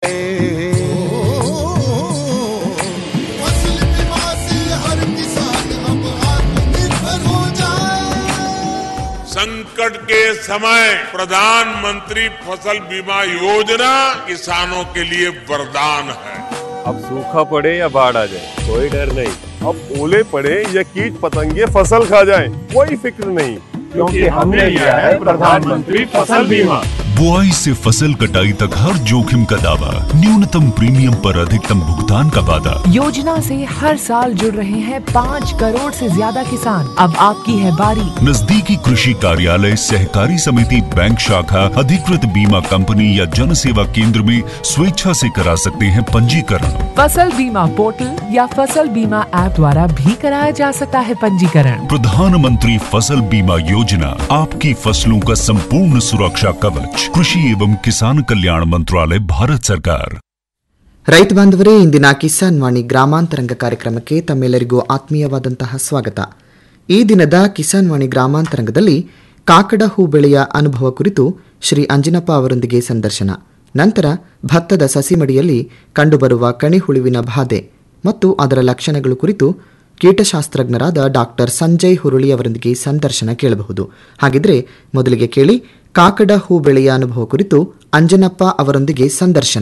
फसल बीमा से हर किसान अब आत्मनिर्भर हो जाए संकट के समय प्रधानमंत्री फसल बीमा योजना किसानों के लिए वरदान है अब सूखा पड़े या बाढ़ आ जाए कोई डर नहीं अब ओले पड़े या कीट पतंगे फसल खा जाए कोई फिक्र नहीं क्योंकि हमने लिया है प्रधानमंत्री फसल बीमा बुआई से फसल कटाई तक हर जोखिम का दावा न्यूनतम प्रीमियम पर अधिकतम भुगतान का वादा योजना से हर साल जुड़ रहे हैं पाँच करोड़ से ज्यादा किसान अब आपकी है बारी नजदीकी कृषि कार्यालय सहकारी समिति बैंक शाखा अधिकृत बीमा कंपनी या जन सेवा केंद्र में स्वेच्छा से करा सकते हैं पंजीकरण फसल बीमा पोर्टल या फसल बीमा ऐप द्वारा भी कराया जा सकता है पंजीकरण प्रधानमंत्री फसल बीमा योजना आपकी फसलों का संपूर्ण सुरक्षा कवच कृषि एवं किसान कल्याण मंत्रालय भारत सरकार ರೈತ ಬಾಂಧವರೇ ಇಂದಿನ ಕಿಸಾನ್ ವಾಣಿ ಗ್ರಾಮಾಂತರಂಗ ಕಾರ್ಯಕ್ರಮಕ್ಕೆ ತಮ್ಮೆಲ್ಲರಿಗೂ ಆತ್ಮೀಯವಾದಂತಹ ಸ್ವಾಗತ ಈ ದಿನದ ಕಿಸಾನ್ ವಾಣಿ ಗ್ರಾಮಾಂತರಂಗದಲ್ಲಿ ಕಾಕಡ ಹೂ ಬೆಳೆಯ ಅನುಭವ ಕುರಿತು ಶ್ರೀ ಅಂಜನಪ್ಪ ಅವರೊಂದಿಗೆ ಸಂದರ್ಶನ ನಂತರ ಭತ್ತದ ಸಸಿಮಡಿಯಲ್ಲಿ ಕಂಡುಬರುವ ಕಣಿಹುಳುವಿನ ಬಾಧೆ ಮತ್ತು ಅದರ ಲಕ್ಷಣಗಳು ಕುರಿತು ಕೀಟಶಾಸ್ತ್ರಜ್ಞರಾದ ಡಾಕ್ಟರ್ ಸಂಜಯ್ ಹುರುಳಿ ಅವರೊಂದಿಗೆ ಸಂದರ್ಶನ ಕೇಳಬಹುದು ಹಾಗಿದ್ರೆ ಮೊದಲಿಗೆ ಕೇಳಿ ಕಾಕಡ ಹೂ ಬೆಳೆಯ ಅನುಭವ ಕುರಿತು ಅಂಜನಪ್ಪ ಅವರೊಂದಿಗೆ ಸಂದರ್ಶನ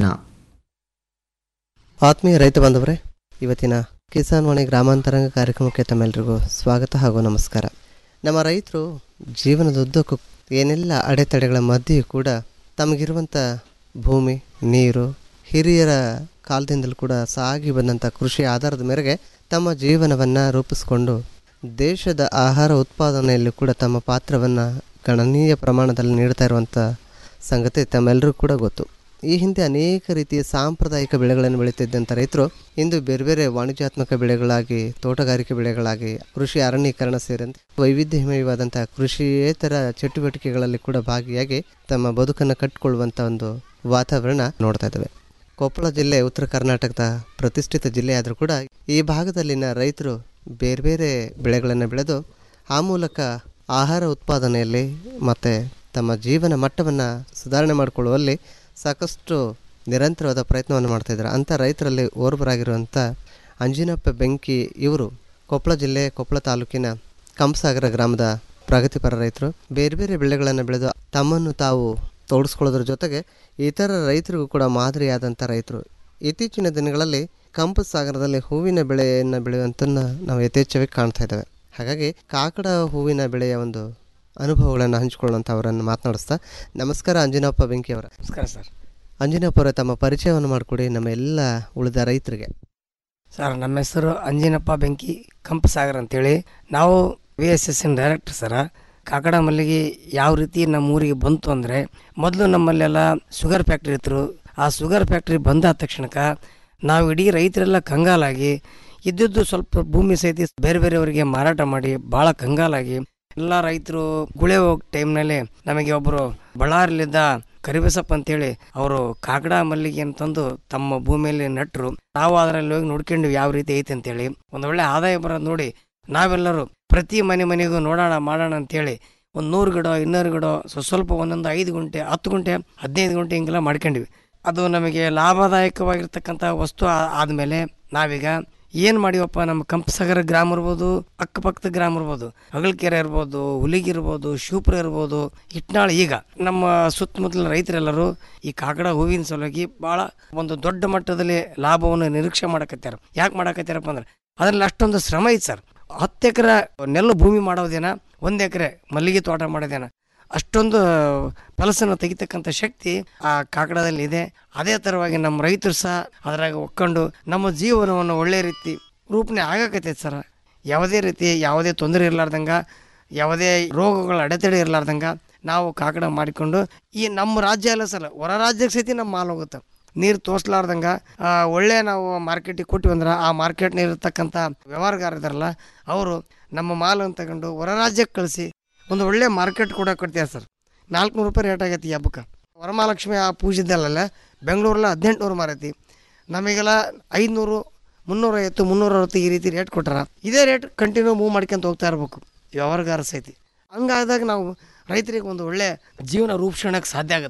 ಆತ್ಮೀಯ ರೈತ ಬಾಂಧವರೇ ಇವತ್ತಿನ ಕಿಸಾನ್ ವಾಣಿ ಗ್ರಾಮಾಂತರಂಗ ಕಾರ್ಯಕ್ರಮಕ್ಕೆ ತಮ್ಮೆಲ್ಲರಿಗೂ ಸ್ವಾಗತ ಹಾಗೂ ನಮಸ್ಕಾರ ನಮ್ಮ ರೈತರು ಜೀವನದುದ್ದಕ್ಕೂ ಏನೆಲ್ಲ ಅಡೆತಡೆಗಳ ಮಧ್ಯೆಯೂ ಕೂಡ ತಮಗಿರುವಂಥ ಭೂಮಿ ನೀರು ಹಿರಿಯರ ಕಾಲದಿಂದಲೂ ಕೂಡ ಸಾಗಿ ಬಂದಂಥ ಕೃಷಿ ಆಧಾರದ ಮೇರೆಗೆ ತಮ್ಮ ಜೀವನವನ್ನು ರೂಪಿಸಿಕೊಂಡು ದೇಶದ ಆಹಾರ ಉತ್ಪಾದನೆಯಲ್ಲೂ ಕೂಡ ತಮ್ಮ ಪಾತ್ರವನ್ನು ಗಣನೀಯ ಪ್ರಮಾಣದಲ್ಲಿ ನೀಡ್ತಾ ಇರುವಂಥ ಸಂಗತಿ ತಮ್ಮೆಲ್ಲರಿಗೂ ಕೂಡ ಗೊತ್ತು ಈ ಹಿಂದೆ ಅನೇಕ ರೀತಿಯ ಸಾಂಪ್ರದಾಯಿಕ ಬೆಳೆಗಳನ್ನು ಬೆಳೀತಿದ್ದಂಥ ರೈತರು ಇಂದು ಬೇರೆ ಬೇರೆ ವಾಣಿಜ್ಯಾತ್ಮಕ ಬೆಳೆಗಳಾಗಿ ತೋಟಗಾರಿಕೆ ಬೆಳೆಗಳಾಗಿ ಕೃಷಿ ಅರಣ್ಯೀಕರಣ ಸೇರಿದಂತೆ ವೈವಿಧ್ಯಮಯವಾದಂಥ ಕೃಷಿಯೇತರ ಚಟುವಟಿಕೆಗಳಲ್ಲಿ ಕೂಡ ಭಾಗಿಯಾಗಿ ತಮ್ಮ ಬದುಕನ್ನು ಕಟ್ಟಿಕೊಳ್ಳುವಂಥ ಒಂದು ವಾತಾವರಣ ನೋಡ್ತಾ ಇದ್ದೇವೆ ಕೊಪ್ಪಳ ಜಿಲ್ಲೆ ಉತ್ತರ ಕರ್ನಾಟಕದ ಪ್ರತಿಷ್ಠಿತ ಜಿಲ್ಲೆ ಆದರೂ ಕೂಡ ಈ ಭಾಗದಲ್ಲಿನ ರೈತರು ಬೇರೆ ಬೇರೆ ಬೆಳೆಗಳನ್ನು ಬೆಳೆದು ಆ ಮೂಲಕ ಆಹಾರ ಉತ್ಪಾದನೆಯಲ್ಲಿ ಮತ್ತು ತಮ್ಮ ಜೀವನ ಮಟ್ಟವನ್ನು ಸುಧಾರಣೆ ಮಾಡಿಕೊಳ್ಳುವಲ್ಲಿ ಸಾಕಷ್ಟು ನಿರಂತರವಾದ ಪ್ರಯತ್ನವನ್ನು ಮಾಡ್ತಾಯಿದ್ದಾರೆ ಅಂಥ ರೈತರಲ್ಲಿ ಓರ್ವರಾಗಿರುವಂಥ ಅಂಜಿನಪ್ಪ ಬೆಂಕಿ ಇವರು ಕೊಪ್ಪಳ ಜಿಲ್ಲೆ ಕೊಪ್ಪಳ ತಾಲೂಕಿನ ಕಂಸಾಗರ ಗ್ರಾಮದ ಪ್ರಗತಿಪರ ರೈತರು ಬೇರೆ ಬೇರೆ ಬೆಳೆಗಳನ್ನು ಬೆಳೆದು ತಮ್ಮನ್ನು ತಾವು ತೋಡಿಸ್ಕೊಳ್ಳೋದ್ರ ಜೊತೆಗೆ ಇತರ ರೈತರಿಗೂ ಕೂಡ ಮಾದರಿಯಾದಂಥ ರೈತರು ಇತ್ತೀಚಿನ ದಿನಗಳಲ್ಲಿ ಕಂಪು ಸಾಗರದಲ್ಲಿ ಹೂವಿನ ಬೆಳೆಯನ್ನು ಬೆಳೆಯುವಂಥನ್ನು ನಾವು ಯಥೇಚ್ಛವಾಗಿ ಕಾಣ್ತಾ ಇದ್ದೇವೆ ಹಾಗಾಗಿ ಕಾಕಡ ಹೂವಿನ ಬೆಳೆಯ ಒಂದು ಅನುಭವಗಳನ್ನು ಹಂಚಿಕೊಳ್ಳುವಂಥ ಅವರನ್ನು ಮಾತನಾಡಿಸ್ತಾ ನಮಸ್ಕಾರ ಅಂಜನಪ್ಪ ಬೆಂಕಿ ಅವರ ನಮಸ್ಕಾರ ಸರ್ ಅಂಜನಪ್ಪ ಅವರ ತಮ್ಮ ಪರಿಚಯವನ್ನು ಮಾಡಿಕೊಡಿ ನಮ್ಮ ಎಲ್ಲ ಉಳಿದ ರೈತರಿಗೆ ಸರ್ ನಮ್ಮ ಹೆಸರು ಅಂಜಿನಪ್ಪ ಬೆಂಕಿ ಕಂಪಸಾಗರ್ ಅಂತೇಳಿ ನಾವು V S S N director sir ಕಾಕಡ ಮಲ್ಲಿಗೆ ಯಾವ ರೀತಿ ನಮ್ಮ ಊರಿಗೆ ಬಂತು ಅಂದರೆ ಮೊದಲು ನಮ್ಮಲ್ಲೆಲ್ಲ ಶುಗರ್ ಫ್ಯಾಕ್ಟ್ರಿ ಇತ್ತು ಆ ಶುಗರ್ ಫ್ಯಾಕ್ಟ್ರಿ ಬಂದಾದ ತಕ್ಷಣಕ್ಕೆ ನಾವು ಇಡೀ ರೈತರೆಲ್ಲ ಕಂಗಾಲಾಗಿ ಇದ್ದಿದ್ದು ಸ್ವಲ್ಪ ಭೂಮಿ ಸಹಿತ ಬೇರೆ ಬೇರೆಯವರಿಗೆ ಮಾರಾಟ ಮಾಡಿ ಭಾಳ ಕಂಗಾಲಾಗಿ ಎಲ್ಲ ರೈತರು ಗುಳೆ ಹೋಗೋ ಟೈಮ್ನಲ್ಲಿ ನಮಗೆ ಒಬ್ಬರು ಬಳ್ಳಾರಿಲಿದ್ದ ಕರಿಬಸಪ್ಪ ಅಂತೇಳಿ ಅವರು ಕಾಕಡ ಮಲ್ಲಿಗೆ ಅಂತಂದು ತಮ್ಮ ಭೂಮಿಯಲ್ಲಿ ನಟ್ರು ನಾವು ಅದರಲ್ಲಿ ಹೋಗಿ ನೋಡ್ಕೊಂಡು ಯಾವ ರೀತಿ ಐತೆ ಅಂತೇಳಿ ಒಂದು ಒಳ್ಳೆ ಆದಾಯ ಬರೋದು ನೋಡಿ ನಾವೆಲ್ಲರೂ ಪ್ರತಿ ಮನೆ ಮನೆಗೂ ನೋಡೋಣ ಮಾಡೋಣ ಅಂತೇಳಿ ಒಂದು ನೂರು ಗಿಡ ಇನ್ನೂರು ಗಿಡ ಸ್ವ ಸ್ವಲ್ಪ ಒಂದೊಂದು ಐದು ಗುಂಟೆ ಹತ್ತು ಗುಂಟೆ ಹದಿನೈದು ಗುಂಟೆ ಹಿಂಗೆಲ್ಲ ಮಾಡ್ಕೊಂಡಿವಿ ಅದು ನಮಗೆ ಲಾಭದಾಯಕವಾಗಿರ್ತಕ್ಕಂಥ ವಸ್ತು ಆ- ಆದಮೇಲೆ ನಾವೀಗ ಏನು ಮಾಡಿವಪ್ಪ ನಮ್ಮ ಕಂಪಸಾಗರ ಗ್ರಾಮ ಇರ್ಬೋದು ಅಕ್ಕಪಕ್ಕದ ಗ್ರಾಮ ಇರ್ಬೋದು ಅಗಲ್ಕೆರೆ ಇರ್ಬೋದು ಹುಲಿಗಿ ಇರ್ಬೋದು ಶಿವಪುರ ಇರ್ಬೋದು ಇಟ್ನಾಳ್ ಈಗ ನಮ್ಮ ಸುತ್ತಮುತ್ತಲಿನ ರೈತರೆಲ್ಲರೂ ಈ ಕಾಕಡ ಹೂವಿನ ಸಲುವಾಗಿ ಭಾಳ ಒಂದು ದೊಡ್ಡ ಮಟ್ಟದಲ್ಲಿ ಲಾಭವನ್ನು ನಿರೀಕ್ಷೆ ಮಾಡಕತ್ಯಾರ ಯಾಕೆ ಮಾಡಕತ್ಯಾರಪ್ಪ ಅಂದ್ರೆ ಅದರಲ್ಲಿ ಅಷ್ಟೊಂದು ಶ್ರಮ ಐತೆ ಸರ್ ಹತ್ತು ಎಕರೆ ನೆಲ್ಲು ಭೂಮಿ ಮಾಡೋದೇನ ಒಂದು ಎಕರೆ ಮಲ್ಲಿಗೆ ತೋಟ ಮಾಡೋದೇನ ಅಷ್ಟೊಂದು ಫಲಸನ್ನು ತೆಗಿತಕ್ಕಂಥ ಶಕ್ತಿ ಆ ಕಾಕಡದಲ್ಲಿ ಇದೆ ಅದೇ ಥರವಾಗಿ ನಮ್ಮ ರೈತರು ಸಹ ಅದರಾಗ ಒಕ್ಕೊಂಡು ನಮ್ಮ ಜೀವನವನ್ನು ಒಳ್ಳೆ ರೀತಿ ರೂಪಣೆ ಆಗಕತ್ತೈತೆ ಸರ್ ಯಾವುದೇ ರೀತಿ ಯಾವುದೇ ತೊಂದರೆ ಇರಲಾರ್ದಂಗ ಯಾವುದೇ ರೋಗಗಳ ಅಡೆತಡೆ ಇರಲಾರ್ದಂಗ ನಾವು ಕಾಕಡ ಮಾಡಿಕೊಂಡು ಈ ನಮ್ಮ ರಾಜ್ಯ ಅಲ್ಲ ಸರ್ ಹೊರ ರಾಜ್ಯಕ್ಕೆ ಸಹಿತ ನಮ್ಮ ಮಾಲ್ ಹೋಗುತ್ತೆ ನೀರು ತೋರಿಸ್ಲಾರ್ದಂಗ ಆ, ಒಳ್ಳೆ ನಾವು ಮಾರ್ಕೆಟಿಗೆ ಕೊಟ್ಟಿವಿ ಅಂದ್ರೆ ಆ ಮಾರ್ಕೆಟ್ನ ಇರತಕ್ಕಂಥ ವ್ಯವಹಾರಗಾರ ಇದಾರಲ್ಲ ಅವರು ನಮ್ಮ ಮಾಲನ್ನು ತಗೊಂಡು ಹೊರ ರಾಜ್ಯಕ್ಕೆ ಕಳಿಸಿ ಒಂದು ಒಳ್ಳೆ ಮಾರ್ಕೆಟ್ ಕೂಡ ಕೊಡ್ತಾರೆ ಸರ್ ನಾಲ್ಕುನೂರು ರೂಪಾಯಿ ರೇಟ್ ಆಗೈತಿ ಈ ಹಬ್ಬಕ್ಕೆ ವರಮಹಾಲಕ್ಷ್ಮಿ ಆ ಪೂಜೆದಲ್ಲ ಬೆಂಗಳೂರಲ್ಲ ಹದಿನೆಂಟುನೂರು ಮಾರೈತಿ ನಮಗೆಲ್ಲ ಐದುನೂರು ಮುನ್ನೂರೈವತ್ತು ಮುನ್ನೂರವತ್ತು ಈ ರೀತಿ ರೇಟ್ ಕೊಟ್ಟಾರ ಇದೇ ರೇಟ್ ಕಂಟಿನ್ಯೂ ಮೂವ್ ಮಾಡ್ಕೊಂತ ಹೋಗ್ತಾ ಇರ್ಬೇಕು ವ್ಯವಹಾರಗಾರ ಸಹಿತ ಹಂಗಾದಾಗ ನಾವು ರೈತರಿಗೆ ಒಂದು ಒಳ್ಳೆ ಜೀವನ ರೂಪಿಸೋಣಕ್ಕೆ ಸಾಧ್ಯ ಆಗುತ್ತೆ